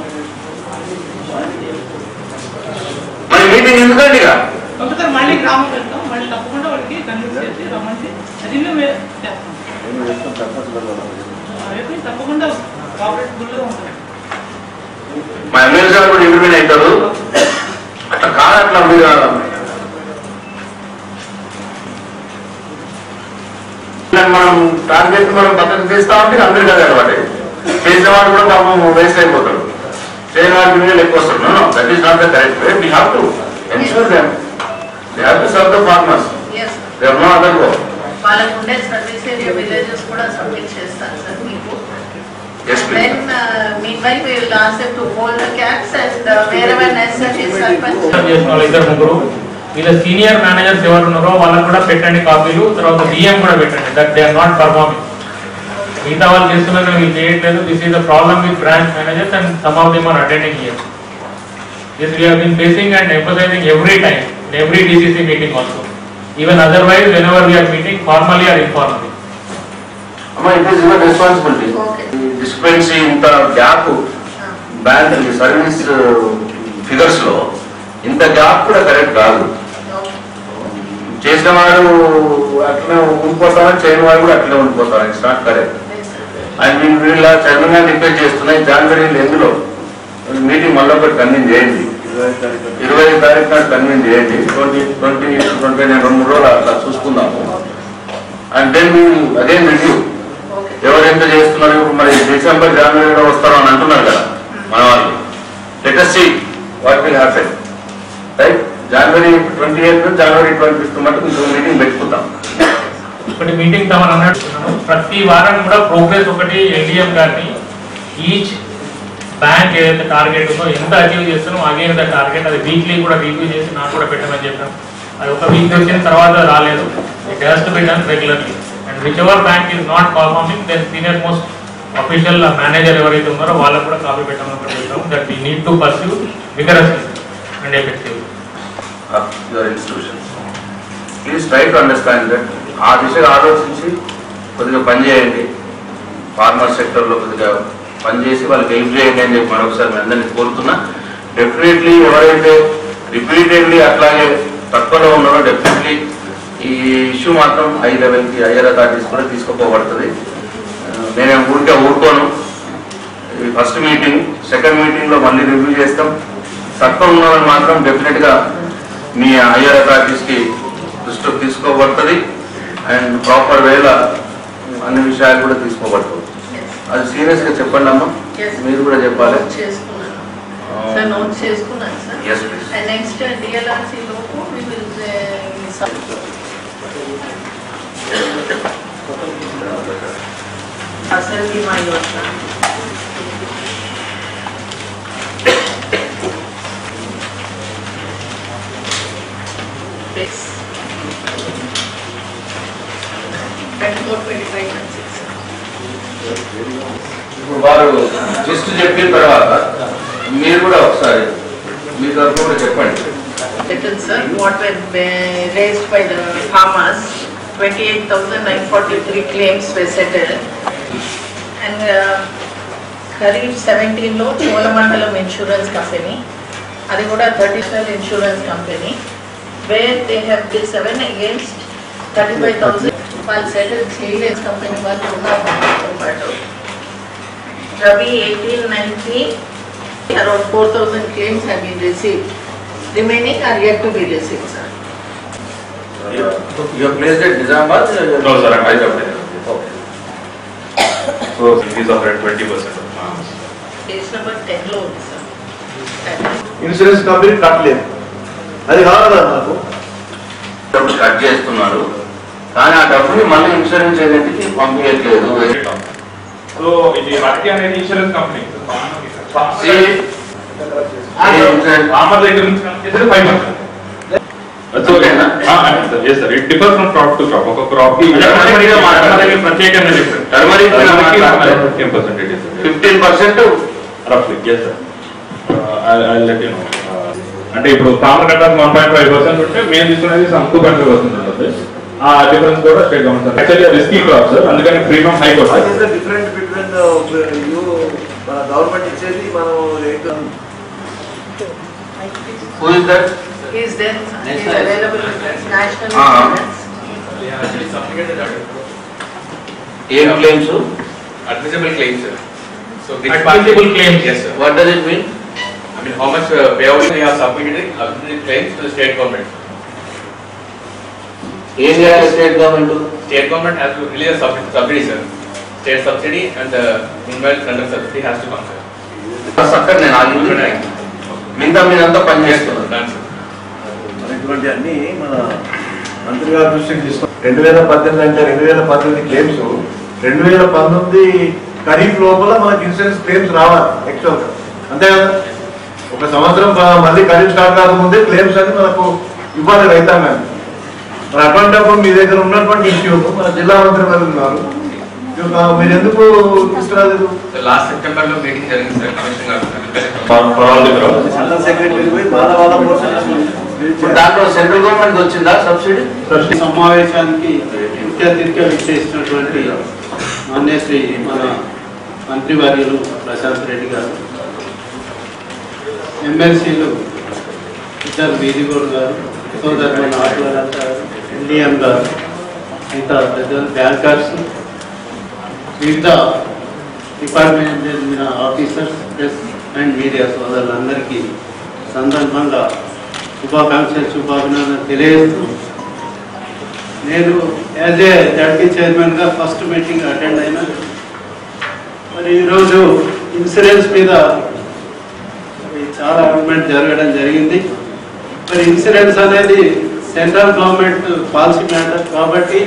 మరి మీటింగ్ ఎందుకండి ఇక ఓకే సార్ మళ్ళీ గ్రామం వెళ్తాం మళ్ళీ తప్పకుండా వాళ్ళకి కన్విన్స్ చేసి రమ్మంటే రిన్యూ చేస్తాం నేను చేస్తాను తప్పదు రేపు తప్పకుండా కాపరేట్ ఫుల్గా ఉంటుంది మా ఎమ్మెల్యే గారు కూడా ఇంటర్వ్యూ అవుతారు అట్లా కాదు అట్లా మీరు మనం టార్గెట్ మనం పక్కన చేస్తా ఉంటే అందరికీ అదే అలవాటు చేసిన వాడు కూడా పాపం వేస్ట్ అయిపోతాడు చేయని వాడికి మీద ఎక్కువ వస్తారు no that is not the correct way we have to ensure them they have to serve the farmers yes they have no other go వాళ్ళకు ఉండే సర్వీస్ ఏరియా విలేజెస్ కూడా సబ్మిట్ చేస్తాను సార్ మీకు yes Then, uh, meanwhile, we will ask them to hold the caps and uh, wherever necessary, sarpanch. చేసిన వాళ్ళు ఇద్దరు ముగ్గురు వీళ్ళ సీనియర్ మేనేజర్స్ ఎవరు ఉన్నారో వాళ్ళకు కూడా పెట్టండి కాపీలు తర్వాత డిఎం కూడా పెట్టండి that they are not performing మిగతా వాళ్ళు చేస్తున్నారు వీళ్ళు చేయట్లేదు this is the problem with branch managers and some of them are attending here this we have been facing and emphasizing every time in every DCC meeting also even otherwise whenever we are meeting formally or informally అమ్మా it is your responsibility Okay. డిస్పెన్సీ ఇంత gap bank service figures లో ఇంత gap కూడా correct కాదు చేసిన వాడు అట్లనే ఉండిపోతారు చేయని వాడు కూడా అట్లనే ఉండిపోతారు ఇట్స్ నాట్ కరెక్ట్ అండ్ వీళ్ళు వీళ్ళ చైర్మన్ గారు రిక్వెస్ట్ చేస్తున్నాయి జనవరి ఎందులో మీటింగ్ మళ్ళీ ఒకటి కన్వీన్ చేయండి ఇరవై తారీఖు ఇరవై ఐదు తారీఖు నాడు కన్వీన్ చేయండి ట్వంటీ ట్వంటీ ట్వంటీ నైన్ రెండు మూడు రోజులు అట్లా చూసుకుందాము అండ్ దెన్ అగైన్ రివ్యూ ఎవరు ఎంత చేస్తున్నారు ఇప్పుడు మరి డిసెంబర్ జనవరిలో వస్తారు అని అంటున్నారు కదా మన వాళ్ళు latest see what will happen right జనవరి ట్వంటీ ఎయిత్ జనవరి ట్వంటీ ఫిఫ్త్ మటుకు ఇంకో మీటింగ్ పెట్టుకుందాం ఒకటి మీటింగ్ తమను అన్నట్టున్నాను ప్రతి వారం కూడా ప్రోగ్రెస్ ఒకటి ఎల్డిఎం గారిని ఈచ్ బ్యాంక్ ఏదైతే టార్గెట్ ఉందో ఎంత అచీవ్ చేస్తున్నామో అగైన్ ద టార్గెట్ అది వీక్లీ కూడా రివ్యూ చేసి నాకు కూడా పెట్టమని చెప్పాం అది ఒక వీక్ వచ్చిన తర్వాత రాలేదు it has to be done regularly and whichever bank is not performing then senior most official manager ఎవరైతే ఉన్నారో వాళ్ళకు కూడా కాపీ పెట్టమని కూడా చెప్పాము that we need to pursue vigorously and effective of your institution. Please try to understand that ఆ దిశగా ఆలోచించి కొద్దిగా పనిచేయండి ఫార్మర్ సెక్టర్లో కొద్దిగా పనిచేసి వాళ్ళకి హెల్ప్ చేయండి అని చెప్పి మరొకసారి మీ అందరినీ కోరుతున్నా డెఫినెట్లీ ఎవరైతే రిపీటెడ్లీ అట్లాగే తక్కువలో ఉన్నారో డెఫినెట్లీ ఈ ఇష్యూ మాత్రం హై లెవెల్కి హైయర్ అథారిటీస్ కూడా తీసుకుపోబడుతుంది ఆ, నేనేం ఊరికే ఊరుకోను ఫస్ట్ మీటింగ్ సెకండ్ మీటింగ్ లో మళ్ళీ రివ్యూ చేస్తాం తక్కువ ఉన్న వాళ్ళు మాత్రం డెఫినెట్ గా మీ హయ్యర్ అథారిటీస్ కి దృష్టికి తీసుకోబడుతుంది అండ్ ప్రాపర్ వేల అన్ని విషయాలు కూడా తీసుకోబడుతుంది అది సీరియస్ గా చెప్పండి అమ్మా Yes. మీరు కూడా చెప్పాలి నోట్ చేసుకున్నాను సార్ నోట్ చేసుకున్నాను sir Yes, please. And next DLRC లోపు we will, uh, ఫసల్ బీమా Yojana Yes. Twenty-four, twenty-five, and six. ఇప్పుడు వారు లిస్ట్ చెప్పిన తర్వాత మీరు కూడా ఒకసారి మీ తరఫున కూడా చెప్పండి Little sir, what were uh, raised by the farmers, twenty-eight thousand nine forty-three claims were settled. And uh, Kharif seventeen లో చోళమండలం ఇన్సూరెన్స్ కంపెనీ, అది కూడా traditional insurance company, where they have been seven against thirty-five thousand. వాళ్ళు settled చేయలేదు company వాళ్ళు ఉన్నారు మనతో పాటు. Rabi eighteen ninety, around four thousand claims have been received. Remaining are yet to be received, sir. You have placed at Nizamabad? No, sir, I'm Hyderabad. Okay. So increase of rate twenty percent of farms. Page number ten లో ఉంది, sir. Insurance company కట్టలేదు అది కాదు కదా నాకు డబ్బులు cut చేస్తున్నారు కానీ ఆ డబ్బుని మళ్ళీ ఇన్సూరెన్స్ ఏజెంట్కి పంపించట్లేదు సో ఇది అరటి అనేది ఇన్సూరెన్స్ కంపెనీ ఫార్మర్ దగ్గర నుంచి చేసేది ఫైవ్ పర్సెంట్ ఓకేనా? Yes sir it differ from crop to crop ఒక క్రాప్ కి Turmeric గా మాట్లాడాలి. ప్రత్యేకంగా చెప్పారు Turmeric గా మాట్లాడాలి. ఫిఫ్టీన్ పర్సెంటేజ్ ఫిఫ్టీన్ పర్సెంట్ రఫ్లీ yes sir I let you know అంటే ఇప్పుడు ఫార్మర్ కట్టాల్సి వన్ పాయింట్ ఫైవ్ పర్సెంట్ ఉంటే మేము తీసుకునేది some two point five percent ఉంటుంది ఆ డిఫరెన్స్ కూడా state government sir actually risky crop sir అందుకని ప్రీమియం హై వాట్ కొట్టాలి is the different between you మన గవర్నమెంట్ ఇచ్చేది మనం rate who is that He is there, sir. He is available with us. national Ah. insurance. ఏం claims admissible claims, sir. So which Admissible party- claims. Yes, sir. What does it mean I mean, how much uh, payout they have submitted, admissible claims to the state government. ఏం చేయాలి state government State government has to release a sub- subsidy, sir. State subsidy and the meanwhile central subsidy has to come, sir. అక్కడ నేను ఆగి మిగతా మీరంతా పని Yes, sir. చేస్తున్నారు Done, sir. ఇటువంటి అన్ని మన మంత్రి గారి దృష్టికి తీసుకున్నాం రెండు వేల పద్దెనిమిది అంటే రెండు వేల పద్దెనిమిది క్లెయిమ్స్ రెండు వేల పంతొమ్మిది ఖరీఫ్ లోపల మనకి ఇన్సూరెన్స్ క్లెయిమ్స్ రావాలి యాక్చువల్గా అంతే కదా ఒక సంవత్సరం ప- మళ్ళీ ఖరీఫ్ స్టార్ట్ కాకముందే క్లెయిమ్స్ అని మనకు ఇవ్వాలి రైతాంగాన్ని మరి అటువంటిప్పుడు మీ దగ్గర ఉన్నటువంటి ఇష్యూ మన జిల్లా మంత్రి గారు ఉన్నారు ఇక మీరు ఎందుకు తీసుకురాలేదు So last September లో meeting జరిగింది, sir, commissioner గారు. For all the crops. General secretary పోయి వాళ్ళ వాళ్ళ పోర్షన్ ఇప్పుడు దాంట్లో సెంట్రల్ గవర్నమెంట్ వచ్చిందా సబ్సిడీ సమావేశానికి ముఖ్య అతిథిగా విచ్చేసినటువంటి మాన్యశ్రీ మన మంత్రివర్యులు ప్రశాంత్ రెడ్డి గారు ఎమ్మెల్సీలు ఇద్దరు బీదిగోడు గారు సోదరులు ఆటలరంత గారు ఎన్డిఎం గారు మిగతా పెద్ద బ్యాంకర్స్ వివిధ డిపార్ట్మెంట్ చెందిన ఆఫీసర్స్ ప్రెస్ అండ్ మీడియా సోదరులందరికీ సందర్భంగా శుభాకాంక్షలు శుభాభినందనలు తెలియజేస్తూ నేను యాజ్ ఏ జడ్పీ చైర్మన్గా ఫస్ట్ మీటింగ్ అటెండ్ అయినా మరి ఈరోజు ఇన్సూరెన్స్ మీద మరి చాలా మూమెంట్ జరగడం జరిగింది మరి ఇన్సూరెన్స్ అనేది సెంట్రల్ గవర్నమెంట్ పాలసీ మ్యాటర్ కాబట్టి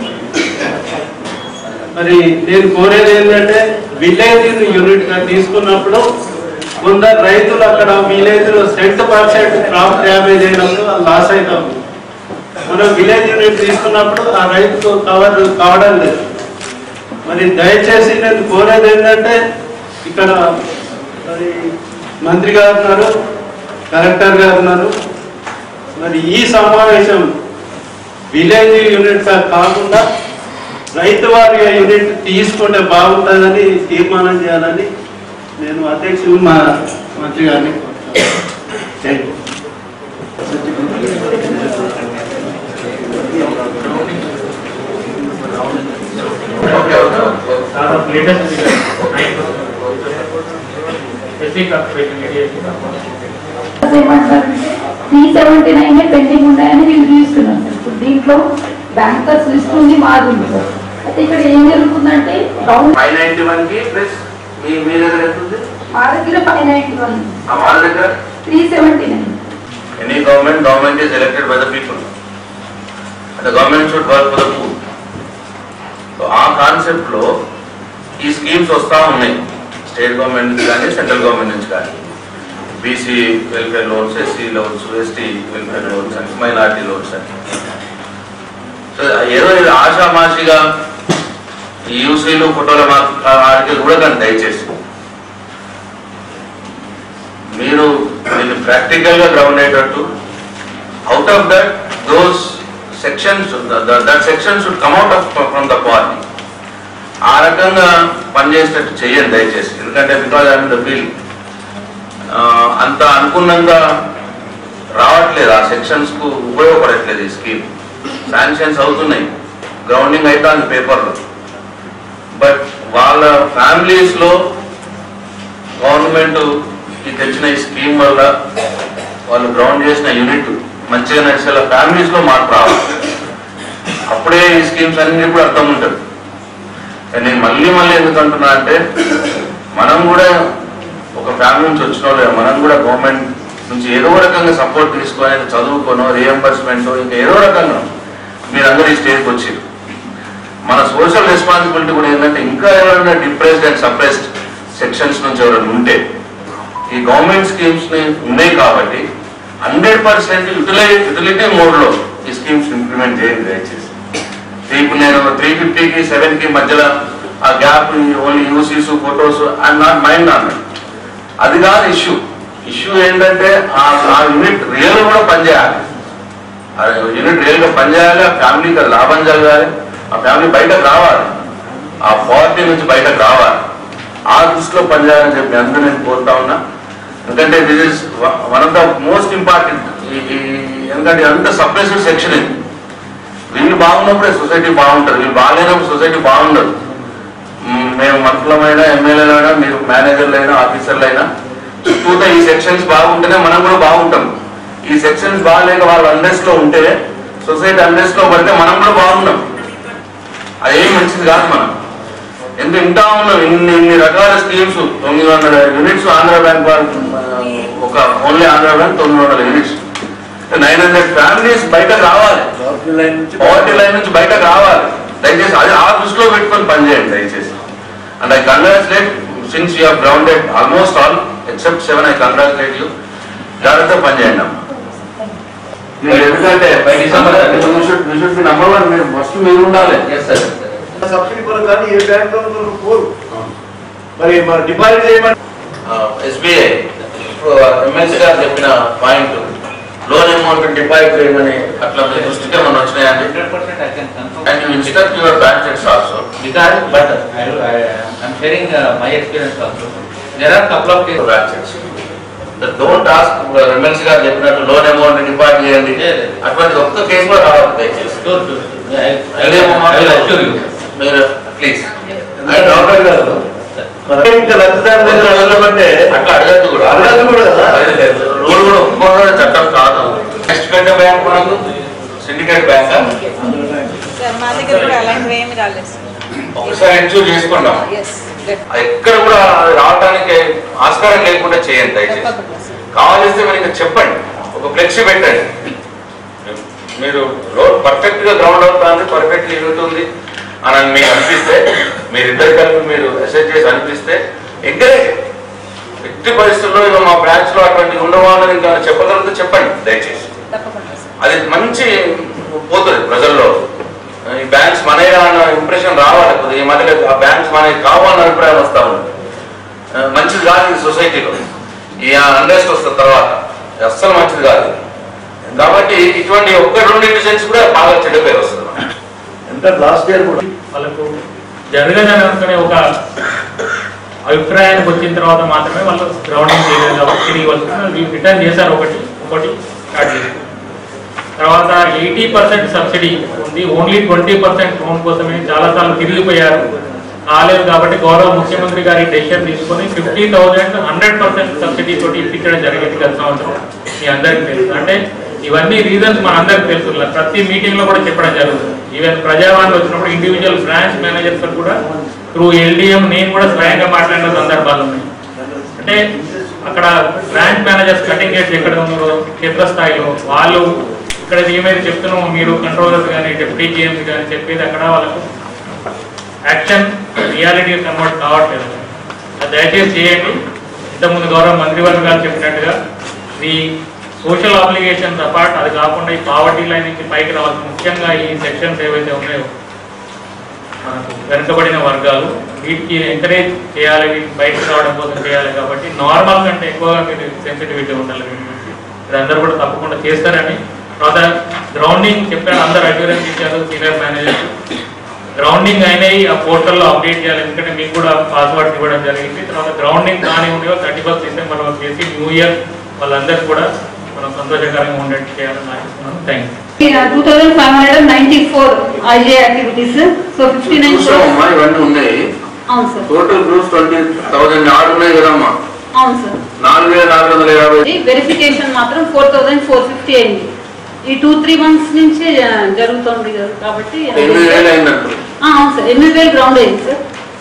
మరి నేను కోరేది ఏంటంటే విలేజ్ యూనిట్గా తీసుకున్నప్పుడు కొందరు రైతులు అక్కడ విలేజ్లో సెంట్ పర్సెంట్ క్రాప్ డ్యామేజ్ అయినప్పుడు లాస్ అవుతాం మనం విలేజ్ యూనిట్ తీసుకున్నప్పుడు ఆ రైతుకు కవర్ కావడం లేదు మరి దయచేసి నేను కోరేది ఏంటంటే ఇక్కడ మరి మంత్రి గారు ఉన్నారు కలెక్టర్ గారు ఉన్నారు మరి ఈ సమావేశం విలేజ్ యూనిట్ కాకుండా రైతు వారి యూనిట్ తీసుకుంటే బాగుంటుందని తీర్మానం చేయాలని నేను అధ్యక్షులు మా మంత్రి గారిని కోరుతున్నాను. Thank you latest SC corporation area ఏమంటారంటే త్రీ సెవెంటీ నైన్ పెండింగ్ ఉన్నాయని వీళ్ళు చూస్తున్నాం సార్ ఇప్పుడు దీంట్లో బ్యాంకర్స్ లిస్ట్ ఉంది మాది ఉంది సార్ అయితే ఇక్కడ ఏం జరుగుతుందంటే రౌండ్ ఫైవ్ నైన్టీ వన్ కి ప్లస్ మీ మీ దగ్గర ఎంత ఉంది మా దగ్గర ఫైవ్ నైన్టీ వన్ ఆ వాళ్ళ దగ్గర three seventy nine any government government is elected by the people the government should work for the poor so ఆ కాన్సెప్ట్ లో ఈ స్కీమ్స్ వస్తా ఉన్నాయి స్టేట్ గవర్నమెంట్ నుంచి కానీ సెంట్రల్ గవర్నమెంట్ నుంచి కానీ BC welfare loans SC loans ST welfare loans అని మైనార్టీ లోన్స్ అని సో ఏదో ఇది ఆషామాషిగా ఈ యూసీలు ఫోటోల ఆర్టికల్ కూడా కానీ దయచేసి మీరు దీన్ని ప్రాక్టికల్ గా గ్రౌండ్ అయ్యేటట్టు out of that those sections that section should come out of from the party ఆ రకంగా పనిచేసేటట్టు చేయండి దయచేసి ఎందుకంటే బికాజ్ ఐ ద ఫీల్ అంత అనుకున్నంగా రావట్లేదు ఆ సెక్షన్స్ కు ఉపయోగపడట్లేదు ఈ స్కీమ్ శాంక్షన్స్ అవుతున్నాయి గ్రౌండింగ్ అవుతుంది పేపర్లో బట్ వాళ్ళ ఫ్యామిలీస్ లో గవర్నమెంట్ కి తెచ్చిన ఈ స్కీమ్ వల్ల వాళ్ళు గ్రౌండ్ చేసిన యూనిట్ మంచిగా నడిచేలా ఫ్యామిలీస్ లో మార్పు రావాలి అప్పుడే ఈ స్కీమ్స్ అన్ని కూడా అర్థం ఉంటుంది కానీ నేను మళ్ళీ మళ్ళీ ఎందుకు అంటున్నా అంటే మనం కూడా ఒక ఫ్యామిలీ నుంచి వచ్చిన వాళ్ళే మనం కూడా గవర్నమెంట్ నుంచి ఏదో రకంగా సపోర్ట్ తీసుకొని చదువుకోనో రియంబర్స్మెంట్ ఇంకా ఏదో రకంగా మీరందరూ ఈ స్టేజ్కి వచ్చారు మన సోషల్ రెస్పాన్సిబిలిటీ కూడా ఏంటంటే ఇంకా ఎవరైనా డిప్రెస్డ్ అండ్ సప్రెస్డ్ సెక్షన్స్ నుంచి ఎవరైనా ఉంటే ఈ గవర్నమెంట్ స్కీమ్స్ ని ఉన్నాయి కాబట్టి హండ్రెడ్ పర్సెంట్ యూటిలై యూటిలిటీ మోడ్ లో ఈ స్కీమ్స్ ఇంప్లిమెంట్ చేయండి దయచేసి ఇప్పుడు నేను త్రీ ఫిఫ్టీకి సెవెన్ కి మధ్యలో ఆ gap only UCs photos and not mind అన్నాడు అది కాదు ఇష్యూ ఇష్యూ ఏంటంటే ఆ ఆ యూనిట్ రియల్ కూడా పనిచేయాలి ఆ యూనిట్ రియల్ గా పనిచేయాలి ఆ ఫ్యామిలీకి అది లాభం జరగాలి ఆ ఫ్యామిలీ బయటకు రావాలి ఆ పార్టీ నుంచి బయటకు రావాలి ఆ దృష్టిలో పనిచేయాలని చెప్పి అందరూ నేను కోరుతా ఉన్నా ఎందుకంటే this is one of the most important ఎందుకంటే అంత సప్రెసివ్ సెక్షన్ ఇది వీళ్ళు బాగున్నప్పుడే సొసైటీ బాగుంటుంది వీళ్ళు బాగాలేనప్పుడు సొసైటీ బాగుండదు మ్, మేము మంత్రులమైనా ఎమ్మెల్యేలైనా మీరు మేనేజర్లు అయినా ఆఫీసర్లు అయినా చుట్టూతో ఈ సెక్షన్స్ బాగుంటేనే మనం కూడా బాగుంటాం ఈ సెక్షన్స్ బాగాలేక వాళ్ళు అండర్స్ లో ఉంటే సొసైటీ అండర్స్ లో పడితే మనం కూడా బాగున్నాం అదేం మంచిది కాదు మనం ఎందుకు ఇంటా ఉన్నాం ఇన్ని ఇన్ని రకాల స్కీమ్స్ తొమ్మిది వందల యూనిట్స్ ఆంధ్ర బ్యాంక్ వాళ్ళు ఆ, ఒక ఓన్లీ ఆంధ్ర బ్యాంక్ తొమ్మిది వందల యూనిట్స్ నైన్ హండ్రెడ్ ఫ్యామిలీస్ బయటకు రావాలి పవర్టీ లైన్ నుంచి బయటకు రావాలి దయచేసి అది ఆ దృష్టిలో పెట్టుకొని పనిచేయండి దయచేసి and I congratulate since you have grounded almost all except seven I congratulate you జాగ్రత్తగా పనిచేయండి అమ్మా మీరు ఎందుకంటే నంబర్ వన్ మీరు ఫస్ట్ మీరు ఉండాలి సబ్సిడీ కొరకు కానీ ఏ బ్యాంక్ కోరు మరి మరి డిపాజిట్ చేయమని ఎస్బీఐ ఎమ్మెల్సీ గారు చెప్పిన పాయింట్ లోన్ అమౌంట్ డిపాజిట్ చేయమని అట్లా మీ దృష్టికి ఏమైనా వచ్చినాయండి and you instruct your bank checks also Because, but I, I, I'm sharing uh, my experience also. There are couple of cases. Bank checks don't ask MLC గారు చెప్పినట్టు loan amount deposit చేయండి అటువంటి ఒక్క కేసు కూడా రావాలి దయచేసి అదే అమ్మా, I will assure you. మీరు ప్లీజ్ డాక్టర్ గారు మరి ఇంకా లబ్ధిదారు దగ్గర అడగమంటే అట్లా అడగద్దు కూడా అడగద్దు కూడా కదా రూల్ కూడా ఒప్పుకోవడం చట్టం కాదు నెక్స్ట్ కంటే బ్యాంక్ మనకు సిండికేట్ బ్యాంక్ సార్ మా దగ్గర కూడా అలాంటివి ఏమి రాలేదు సార్ ఒకసారి ఎన్షూర్ చేసుకుంటాం ఎస్ ఎక్కడ కూడా అది రావడానికి ఆస్కారం లేకుండా చేయండి దయచేసి కావాలిస్తే మీరు ఇంకా చెప్పండి ఒక ఫ్లెక్సీ పెట్టండి మీరు రోడ్ పర్ఫెక్ట్ గా గ్రౌండ్ అవుతుంది పర్ఫెక్ట్ యూనిట్ ఉంది అని మీకు అనిపిస్తే మీరు ఇద్దరు కలిపి మీరు అసెస్ చేసి అనిపిస్తే ఎంకరేజ్ ఎట్టి పరిస్థితుల్లో ఇక మా బ్రాంచ్ లో అటువంటి ఉండవాలని ఇంకా చెప్పగలిగితే చెప్పండి దయచేసి తప్పకుండా సార్ అది మంచి పోతుంది ప్రజల్లో ఈ బ్యాంక్స్ మనయ్య అన్న ఇంప్రెషన్ రావాలి కొద్దిగా ఈ మధ్య ఆ బ్యాంక్స్ మనకి కావాలన్న అభిప్రాయం వస్తా ఉంది ఆ, మంచిది కాదు ఈ సొసైటీలో ఈ అండర్స్ట్ వస్తుంది తర్వాత ఇది అస్సలు మంచిది కాదు కాబట్టి ఇటువంటి ఒక్క రెండు డివిజన్స్ కూడా బాగా చెడ్డ పేరు వస్తుంది మనకి. ఎంత లాస్ట్ ఇయర్ కూడా వాళ్ళకు జరగదని అనుకునే ఒక అభిప్రాయానికి వచ్చిన తర్వాత మాత్రమే వాళ్ళు గ్రౌండింగ్ చేయలేదు కాబట్టి తిరిగి వస్తుంది రిటర్న్ చేశారు ఒకటి ఒకటి స్టార్ట్ చేశారు తర్వాత ఎయిటీ పర్సెంట్ సబ్సిడీ ఉంది ఓన్లీ ట్వంటీ పర్సెంట్ లోన్ కోసమే చాలాసార్లు తిరిగిపోయారు కాలేదు కాబట్టి గౌరవ ముఖ్యమంత్రి గారి డెసిషన్ తీసుకొని fifty thousand hundred percent subsidy తోటి ఇప్పించడం జరిగింది గత సంవత్సరం మీ అందరికీ తెలుసు అంటే ఇవన్నీ రీజన్స్ మన అందరికి తెలుసు ఇలా ప్రతి మీటింగ్ లో కూడా చెప్పడం జరుగుతుంది ఈవెన్ ప్రజావాణి వచ్చినప్పుడు ఇండివిజువల్ బ్రాంచ్ మేనేజర్స్ కూడా త్రూ ఎల్డిఎం నేను కూడా స్వయంగా మాట్లాడిన సందర్భాలు ఉన్నాయి అంటే అక్కడ బ్రాంచ్ మేనేజర్స్ కటింగ్ ఎడ్జ్ ఎక్కడ ఉన్నారో క్షేత్రస్థాయిలో వాళ్ళు ఇక్కడ ఏమైతే చెప్తున్నామో మీరు కంట్రోలర్స్ కానీ డిప్యూటీ జిఎంస్ కానీ చెప్పేది అక్కడ వాళ్ళకు యాక్షన్ రియాలిటీ కన్వర్ట్ కావట్లేదు అది దయచేసి చేయండి ఇంతకుముందు గౌరవ మంత్రివర్గ గారు చెప్పినట్టుగా ఈ సోషల్ అప్లికేషన్స్ అపార్ట్ అది కాకుండా ఈ పావర్టీ లైన్ నుంచి పైకి రావాల్సి ముఖ్యంగా ఈ సెక్షన్స్ ఏవైతే ఉన్నాయో మనకు వెనుకబడిన వర్గాలు వీటికి ఎంకరేజ్ చేయాలి వీటికి బయటకు రావడం కోసం చేయాలి కాబట్టి నార్మల్ కంటే ఎక్కువగా మీరు సెన్సిటివిటీ ఉండాలి వీటి గురించి ఇది అందరూ కూడా తప్పకుండా చేస్తారని తర్వాత గ్రౌండింగ్ చెప్పారు అందరు అడ్యూరెన్స్ ఇచ్చారు సీనియర్ మేనేజర్ గ్రౌండింగ్ అయినాయి ఆ పోర్టల్లో అప్డేట్ చేయాలి ఎందుకంటే మీకు కూడా పాస్వర్డ్ ఇవ్వడం జరిగింది తర్వాత గ్రౌండింగ్ కానీ ఉండేవో థర్టీ ఫస్ట్ డిసెంబర్ వరకు చేసి న్యూ ఇయర్ వాళ్ళందరూ కూడా మనం సంతోషకరంగా ఉండేట్టు చేయాలని ఆశిస్తున్నాను thank you two thousand five hundred ninety four ఐజే యాక్టివిటీస్ సో ఫిఫ్టీ నైన్ చూసామమ్మా ఇవన్నీ ఉన్నాయి అవును sir total groups twenty thousand ఆరు ఉన్నాయి కదమ్మా అవును సార్ నాలుగు వేల నాలుగు వందల యాభై వెరిఫికేషన్ మాత్రం ఫోర్ థౌసండ్ ఫోర్ ఫిఫ్టీ అయింది ఈ టూ త్రీ మంత్స్ నుంచి ఆ, జరుగుతుంది కదా కాబట్టి ఎనిమిది వేలు అయిందంటారు ఆ, అవును సార్ ఎనిమిది వేలు గ్రౌండ్ అయింది సార్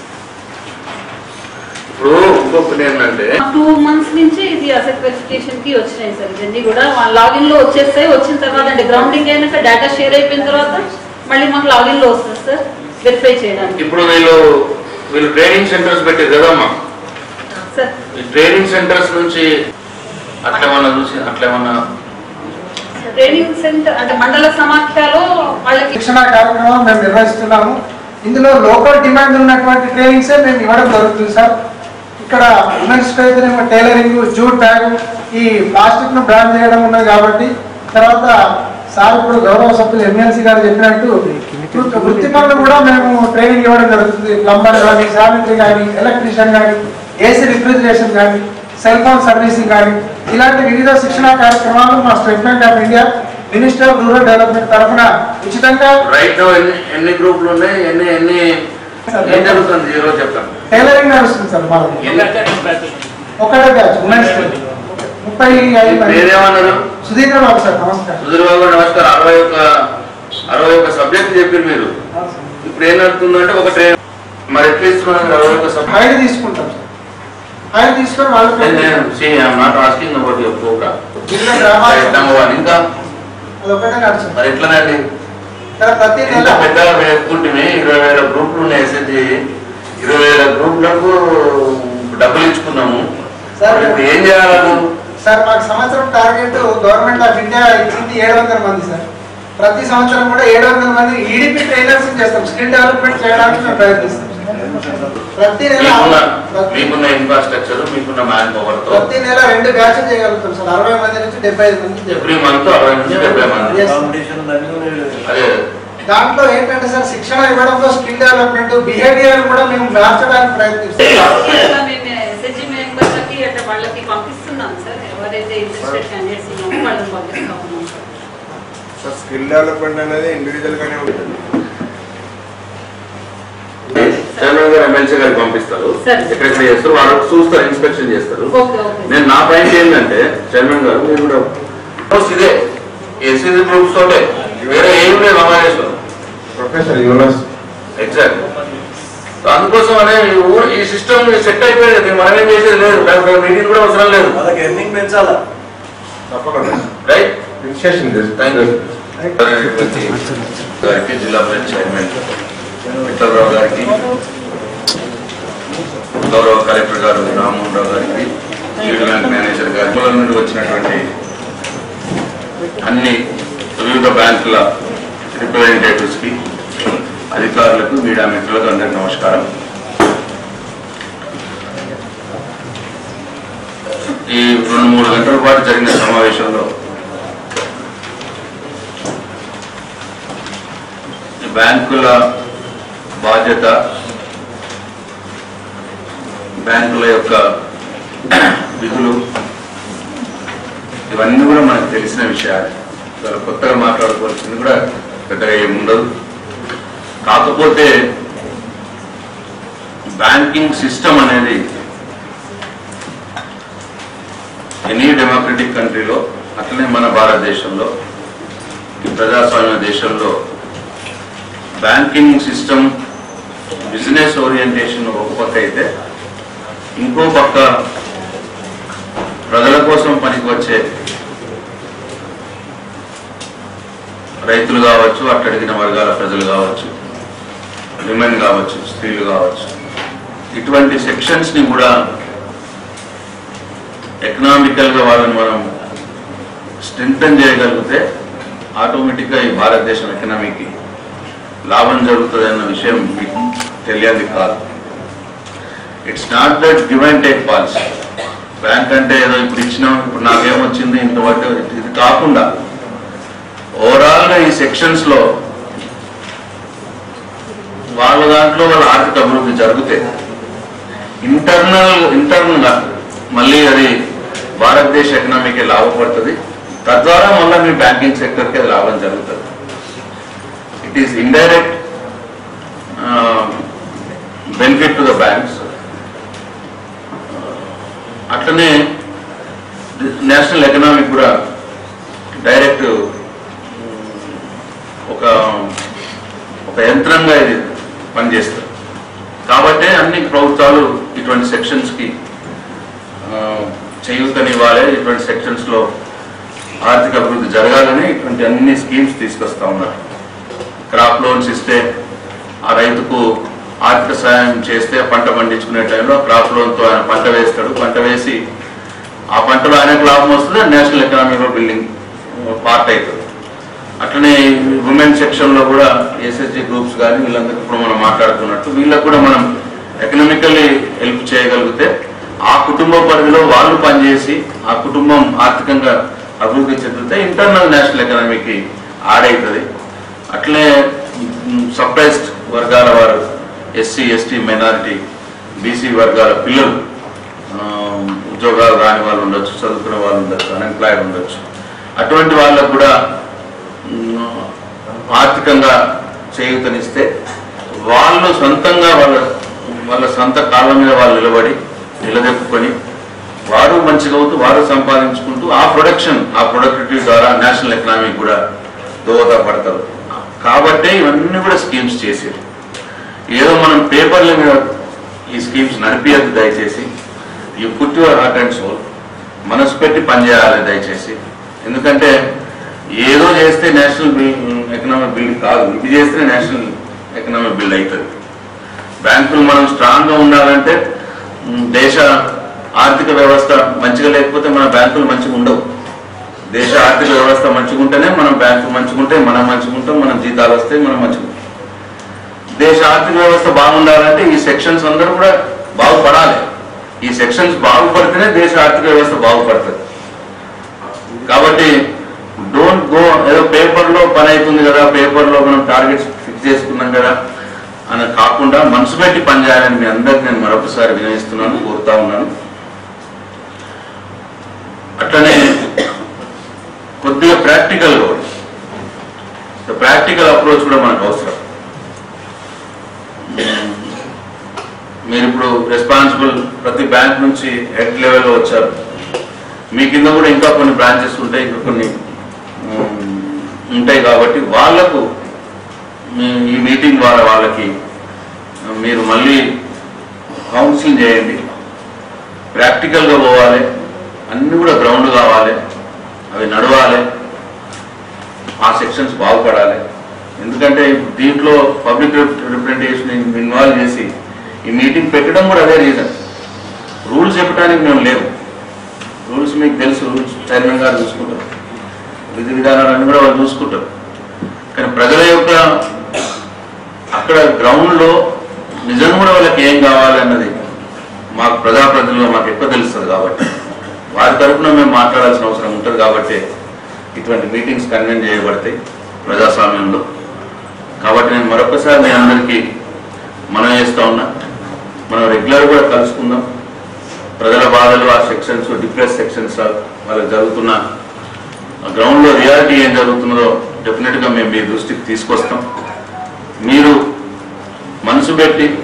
ఇప్పుడు ఇంకొకటి ఏంటంటే టూ మంత్స్ నుంచి ఇది అసెట్ వెరిఫికేషన్ కి వచ్చినాయి సార్ ఇవన్నీ కూడా లాగిన్ లో వచ్చేస్తాయి వచ్చిన తర్వాత అంటే గ్రౌండింగ్ అయినాక డేటా షేర్ అయిపోయిన తర్వాత మళ్ళీ మాకు లాగిన్ లో వస్తుంది సార్ వెరిఫై చేయడానికి ఇప్పుడు వీళ్ళు వీళ్ళు ట్రైనింగ్ సెంటర్స్ పెట్టారు కదమ్మా సార్ ఈ ట్రైనింగ్ సెంటర్స్ నుంచి అట్లేమన్నా చూసి అట్లేమన్నా ట్రైనింగ్ సెంటర్ అంటే మండల సమాఖ్యలో వాళ్ళకి శిక్షణ కార్యక్రమం మేము నిర్వహిస్తున్నాము ఇందులో లోకల్ డిమాండ్ ఉన్నటువంటి ట్రైనింగ్సే మేము ఇవ్వడం జరుగుతుంది సార్ ఇక్కడ ఉమెన్స్ అయితేనేమో టైలరింగ్ జూట్ బ్యాగ్ ఈ ప్లాస్టిక్ ను బ్రాండ్ చేయడం ఉన్నది కాబట్టి తర్వాత సార్ ఇప్పుడు గౌరవ సభ్యులు ఎమ్మెల్సీ గారు చెప్పినట్టు వృత్తి- వృత్తి పనులు కూడా మేము ట్రైనింగ్ ఇవ్వడం జరుగుతుంది ప్లంబర్ కానీ శానిటరీ కానీ ఎలక్ట్రీషియన్ కానీ ఏసీ రిఫ్రిజిరేషన్ కానీ సెల్ ఫోన్ సర్వీసింగ్ కానీ ఇలాంటి వివిధ శిక్షణా కార్యక్రమాలు మా State Bank of India minister of rural development తరఫున ఉచితంగా రైట్ నో ఎన్ని ఎన్ని గ్రూపులు ఉన్నాయి ఎన్ని ఎన్ని ఏం జరుగుతుంది ఈ రోజు చెప్తాను టైలరింగ్ నడుస్తుంది సార్ మాది ఒకటే బ్యాచ్ ఉమెన్స్ ముప్పై ఐదు మంది. మీరేమన్నారు సుధీంద్ర బాబు సార్ నమస్కారం సుధీర్ బాబు నమస్కారం అరవై ఒక్క అరవై ఒక్క సబ్జెక్ట్ చెప్పారు మీరు ఇప్పుడు ఏం నడుతుందంటే ఒక ట్రైన్ మరి ఎట్లా ఇస్తున్నారు అరవై ఒక్క సబ్జెక్ట్ హైడ్ తీసుకుంటాం సార్ హైడ్ తీసుకొని వాళ్ళకి not asking about your program జిల్లా గ్రామాలు నెంబర్ వన్ ఇంకా అది ఒకటే నడుస్తుంది మరి ఎట్లనండి ఇక్కడ ప్రతి ఎంత నెల పెద్దగా వేసుకుంటే ఇరవై వేల గ్రూపులు ఉన్నాయి ఎస్ఎస్జి ఇరవై వేల గ్రూపులకు డబ్బులు ఇచ్చుకున్నాము సార్ ఇప్పుడు ఏం చేయాలి సార్ మాకు సంవత్సరం టార్గెట్ గవర్నమెంట్ ఆఫ్ ఇండియా ఇచ్చింది ఏడు వందల మంది సార్ ప్రతి సంవత్సరం కూడా ఏడు వందల మంది ఈడిపి ట్రైనర్స్ చేస్తాం స్కిల్ డెవలప్మెంట్ చేయడానికి మేము ప్రయత్నిస్తాం ప్రతి నెల మీకున్న మీకున్న ఇన్ఫ్రాస్ట్రక్చర్ మీకున్న మ్యాన్ పవర్ తో ప్రతి నెల రెండు బ్యాచ్లు చేయగలుగుతాం సార్ అరవై మంది నుంచి డెబ్బై ఐదు మంది ఎవ్రీ మంత్ అరవై నుంచి డెబ్బై మంది Yes. అదే దాంట్లో ఏంటంటే సార్ శిక్షణ ఇవ్వడంలో స్కిల్ డెవలప్మెంట్ బిహేవియర్ కూడా మేము మార్చడానికి ప్రయత్నిస్తాం అట్లా మేము ఎస్హెచ్జి మెంబర్లకి అంటే వాళ్ళకి పంపిస్తున్నాం సార్ ఎవరైతే ఇంట్రెస్టెడ్ క్యాండిడేట్స్ ఉన్నామో వాళ్ళని పంపిస్తా ఉన్నాం సార్ సార్ స్కిల్ డెవలప్మెంట్ అనేది ఇండివిజువల్ గానే ఉంటుంది చైర్మన్ గారు ఎమ్మెల్సీ గారికి పంపిస్తారు సరే. ఎక్కడెక్కడ చేస్తారు వాళ్ళు చూస్తారు ఇన్స్పెక్షన్ చేస్తారు ఓకే ఓకే నేను నా పాయింట్ ఏంటంటే చైర్మన్ గారు మీరు కూడా Post ఇదే ఎస్సీసీ గ్రూప్స్ తోటే వేరే ఏం లేదు సమావేశం ప్రొఫెసర్ యూనస్ ఎగ్జాక్ట్ అందుకోసం అనే ఈ ఊరు ఈ సిస్టమ్ సెట్ అయిపోయింది దీన్ని మనం ఏం చేసేది లేదు దానికి మీటింగ్ కూడా అవసరం లేదు వాళ్ళకి ఎర్నింగ్ పెంచాలా తప్పకుండా రైట్ ఇనిషియేషన్ థ్యాంక్ యూ గారికి జిల్లా పరిషత్ చైర్మన్ విఠలరావు గారికి గౌరవ కలెక్టర్ గారు రామ్మోహన్ రావు గారికి లీడ్ బ్యాంక్ మేనేజర్ గారి మూల నుండి వచ్చినటువంటి అన్ని వివిధ బ్యాంకుల రిప్రజెంటేటివ్స్ కి అధికారులకు మీడియా మిత్రులకు అందరికీ నమస్కారం ఈ రెండు మూడు గంటల పాటు జరిగిన సమావేశంలో ఈ బ్యాంకుల బాధ్యత బ్యాంకుల యొక్క విధులు ఇవన్నీ కూడా మనకు తెలిసిన విషయాలు చాలా కొత్తగా మాట్లాడుకోవాల్సింది కూడా పెద్దగా ఏమి ఉండదు కాకపోతే బ్యాంకింగ్ సిస్టమ్ అనేది ఎనీ డెమోక్రటిక్ కంట్రీలో అట్లనే మన భారతదేశంలో ఈ ప్రజాస్వామ్య దేశంలో బ్యాంకింగ్ సిస్టమ్ బిజినెస్ ఓరియంటేషన్ ఒక పక్క అయితే ఇంకో పక్క ప్రజల కోసం పనికి వచ్చే రైతులు కావచ్చు అట్టడిగిన వర్గాల ప్రజలు కావచ్చు విమెన్ కావచ్చు స్త్రీలు కావచ్చు ఇటువంటి సెక్షన్స్ ని కూడా ఎకనామికల్ గా వాళ్ళని మనం స్ట్రెంథన్ చేయగలిగితే ఆటోమేటిక్ గా ఈ భారతదేశం ఎకనామీకి లాభం జరుగుతుంది అన్న విషయం మీకు తెలియదు కాదు it's not that give and take policy bank అంటే ఏదో ఇప్పుడు ఇచ్చినాం ఇప్పుడు నాకేమొచ్చింది ఇంత పట్టు ఇది కాకుండా ఓవరాల్ గా ఈ సెక్షన్స్ లో వాళ్ళ దాంట్లో వాళ్ళ ఆర్థిక అభివృద్ధి జరిగితే ఇంటర్నల్ ఇంటర్నల్ గా మళ్ళీ అది భారతదేశ ఎకనామీకి లాభపడుతుంది తద్వారా మళ్ళీ మీ బ్యాంకింగ్ సెక్టర్కి అది లాభం జరుగుతుంది it is indirect benefit to the banks అట్లనే నేషనల్ ఎకనామిక్ కూడా డైరెక్ట్ ఒక ఒక యంత్రంగా ఇది పనిచేస్తుంది కాబట్టి అన్ని ప్రభుత్వాలు ఇటువంటి సెక్షన్స్కి చేయూతనివ్వాలి ఇటువంటి సెక్షన్స్లో ఆర్థిక అభివృద్ధి జరగాలని ఇటువంటి అన్ని స్కీమ్స్ తీసుకొస్తా ఉన్నారు క్రాప్ లోన్స్ ఇస్తే ఆ రైతుకు ఆర్థిక సహాయం చేస్తే పంట పండించుకునే టైంలో క్రాప్ లోన్తో ఆయన పంట వేస్తాడు పంట వేసి ఆ పంటలో ఆయనకు లాభం వస్తుంది నేషనల్ ఎకనామిక్ బిల్డింగ్ పార్ట్ అవుతుంది అట్లనే ఉమెన్ సెక్షన్ లో కూడా ఎస్ఎస్జి గ్రూప్స్ కానీ వీళ్ళందరికీ ఇప్పుడు మనం మాట్లాడుతున్నట్టు వీళ్ళకు కూడా మనం ఎకనామికల్లీ హెల్ప్ చేయగలిగితే ఆ కుటుంబ పరిధిలో వాళ్ళు పనిచేసి ఆ కుటుంబం ఆర్థికంగా అభివృద్ధి చెందితే ఇంటర్నల్ నేషనల్ ఎకనామీకి ఆడవుతుంది అట్లనే సప్రైజ్డ్ వర్గాల వారు ఎస్సీ ఎస్టీ మైనారిటీ బీసీ వర్గాల పిల్లలు ఆ, ఉద్యోగాలు రాని వాళ్ళు ఉండొచ్చు చదువుకునే వాళ్ళు ఉండొచ్చు అన్ఎంప్లాయిడ్ ఉండొచ్చు అటువంటి వాళ్ళకు కూడా ఉమ్, ఆర్థికంగా చేయూతనిస్తే వాళ్ళు సొంతంగా వాళ్ళ వాళ్ళ సొంత కాళ్ళ మీద వాళ్ళు నిలబడి నిలదొక్కుని వారు మంచిగా అవుతూ వారు సంపాదించుకుంటూ ఆ ప్రొడక్షన్ ఆ ప్రొడక్టివిటీ ద్వారా నేషనల్ ఎకనామీ కూడా దోహదపడతారు కాబట్టే ఇవన్నీ కూడా స్కీమ్స్ చేసేది ఏదో మనం పేపర్ల మీద ఈ స్కీమ్స్ నడిపియద్దు దయచేసి you put your heart and soul మనసు పెట్టి పనిచేయాలి దయచేసి ఎందుకంటే ఏదో చేస్తే నేషనల్ బిల్ ఎకనామిక్ బిల్డ్ కాదు ఇది చేస్తే నేషనల్ ఎకనామిక్ బిల్డ్ అవుతుంది బ్యాంకులు మనం స్ట్రాంగ్గా ఉండాలంటే ఉమ్, దేశ ఆర్థిక వ్యవస్థ మంచిగా లేకపోతే మన బ్యాంకులు మంచిగా ఉండవు దేశ ఆర్థిక వ్యవస్థ మంచిగా ఉంటేనే మనం బ్యాంకులు మంచిగా ఉంటే మనం మంచిగా ఉంటాం మనం జీతాలు వస్తాయి మనం మంచిగా ఉంటాం. దేశ ఆర్థిక వ్యవస్థ బాగుండాలంటే ఈ సెక్షన్స్ అందరూ కూడా బాగుపడాలి ఈ సెక్షన్స్ బాగుపడితేనే దేశ ఆర్థిక వ్యవస్థ బాగుపడుతుంది కాబట్టి డోంట్ గో ఏదో పేపర్లో పని అవుతుంది కదా పేపర్లో మనం టార్గెట్స్ ఫిక్స్ చేసుకున్నాం కదా అని కాకుండా మనసు పెట్టి పనిచేయాలని మీ అందరికి నేను మరొకసారి వినయిస్తున్నాను కోరుతా ఉన్నాను అట్లనే కొద్దిగా ప్రాక్టికల్ కూడా ప్రాక్టికల్ అప్రోచ్ కూడా మనకు అవసరం మ్మ్. మీరు ఇప్పుడు రెస్పాన్సిబుల్ ప్రతి బ్యాంక్ నుంచి హెడ్ లెవెల్లో వచ్చారు మీ కింద కూడా ఇంకా కొన్ని బ్రాంచెస్ ఉంటాయి ఇంకా కొన్ని మ్మ్, ఉంటాయి కాబట్టి వాళ్లకు మీ- ఈ మీటింగ్ ద్వారా వాళ్ళకి మీరు మళ్ళీ కౌన్సిలింగ్ చేయండి ప్రాక్టికల్గా పోవాలి అన్నీ కూడా గ్రౌండ్ కావాలి అవి నడవాలి ఆ సెక్షన్స్ బాగుపడాలి ఎందుకంటే దీంట్లో పబ్లిక్ రిప్రజెంటేషన్ ఇన్వాల్వ్ చేసి ఈ మీటింగ్ పెట్టడం కూడా అదే రీజన్ రూల్స్ చెప్పడానికి మేము లేవు రూల్స్ మీకు తెలుసు రూల్స్ చైర్మన్ గారు చూసుకుంటారు విధి విధానాలన్నీ కూడా వాళ్ళు చూసుకుంటారు కానీ ప్రజల యొక్క అక్కడ గ్రౌండ్లో నిజం కూడా వాళ్ళకి ఏం కావాలి అన్నది మాకు ప్రజాప్రతినిధులు మాకు ఎక్కువ తెలుస్తుంది కాబట్టి వారి తరఫున మేము మాట్లాడాల్సిన అవసరం ఉంటుంది కాబట్టి ఇటువంటి మీటింగ్స్ కన్వెన్ చేయబడతాయి ప్రజాస్వామ్యంలో కాబట్టి నేను మరొకసారి మీ అందరికీ మనం చేస్తా ఉన్నా మనం రెగ్యులర్ కూడా కలుసుకుందాం ప్రజల బాధలు ఆ సెక్షన్స్ డిప్రెస్ సెక్షన్స్ వాళ్ళకి జరుగుతున్న గ్రౌండ్లో రియాలిటీ ఏం జరుగుతున్నదో డెఫినెట్గా మేము మీ దృష్టికి తీసుకొస్తాం మీరు మనసు పెట్టి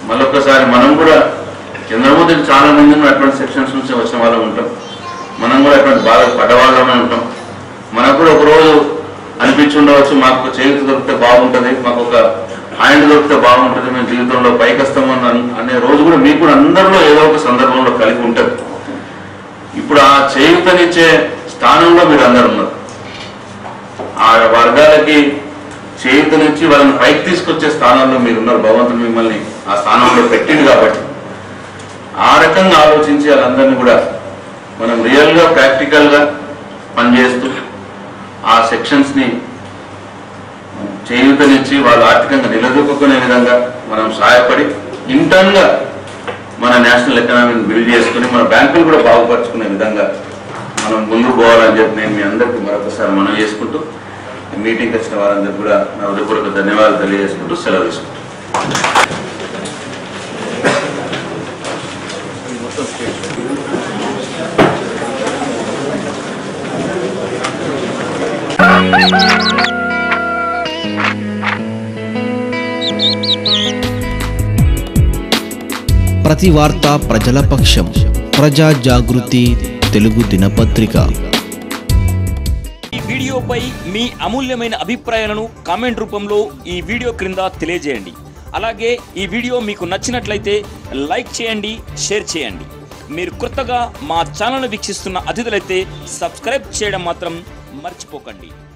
మళ్ళొక్కసారి మనం కూడా చంద్రమోదీ చాలా మంది కూడా అటువంటి సెక్షన్స్ నుంచి వచ్చిన వాళ్ళం ఉంటాం మనం కూడా అటువంటి బాధ పడ్డవాళ్ళమే ఉంటాం మనకు కూడా ఒకరోజు అనిపించి ఉండవచ్చు మాకు ఒక చేతి దొరికితే బాగుంటుంది మాకు ఒక హ్యాండ్ దొరికితే బాగుంటుంది మేము జీవితంలో పైకి వస్తామని అన్- అనే రోజు కూడా మీకు కూడా అందరిలో ఏదో ఒక సందర్భంలో కలిగి ఉంటుంది ఇప్పుడు ఆ చేయుతనిచ్చే స్థానంలో మీరు అందరు ఉన్నారు ఆ వర్గాలకి చేయుతనిచ్చి వాళ్ళని పైకి తీసుకొచ్చే స్థానంలో మీరు ఉన్నారు భగవంతుడు మిమ్మల్ని ఆ స్థానంలో పెట్టిండు కాబట్టి ఆ రకంగా ఆలోచించి వాళ్ళందరినీ కూడా మనం రియల్గా ప్రాక్టికల్గా పనిచేస్తూ ఆ సెక్షన్స్ని చేయూతనిచ్చి వాళ్ళు ఆర్థికంగా నిలదొక్కునే విధంగా మనం సహాయపడి ఇంటర్న్గా మన నేషనల్ ఎకనామీని బిల్డ్ చేసుకుని మన బ్యాంకులు కూడా బాగుపరుచుకునే విధంగా మనం ముందుకు పోవాలని చెప్పి నేను మీ అందరికీ మరొకసారి మనం చేసుకుంటూ ఈ మీటింగ్కి వచ్చిన వారందరికీ కూడా నా హృదయపూర్వక ధన్యవాదాలు తెలియజేసుకుంటూ సెలవు తీసుకుంటాను ప్రతి వార్త ప్రజల పక్షం ప్రజా జాగృతి తెలుగు దినపత్రిక ఈ వీడియోపై మీ అమూల్యమైన అభిప్రాయాలను కామెంట్ రూపంలో ఈ వీడియో క్రింద తెలియజేయండి అలాగే ఈ వీడియో మీకు నచ్చినట్లయితే లైక్ చేయండి షేర్ చేయండి మీరు కొత్తగా మా ఛానల్ను వీక్షిస్తున్న అతిథులైతే సబ్స్క్రైబ్ చేయడం మాత్రం మర్చిపోకండి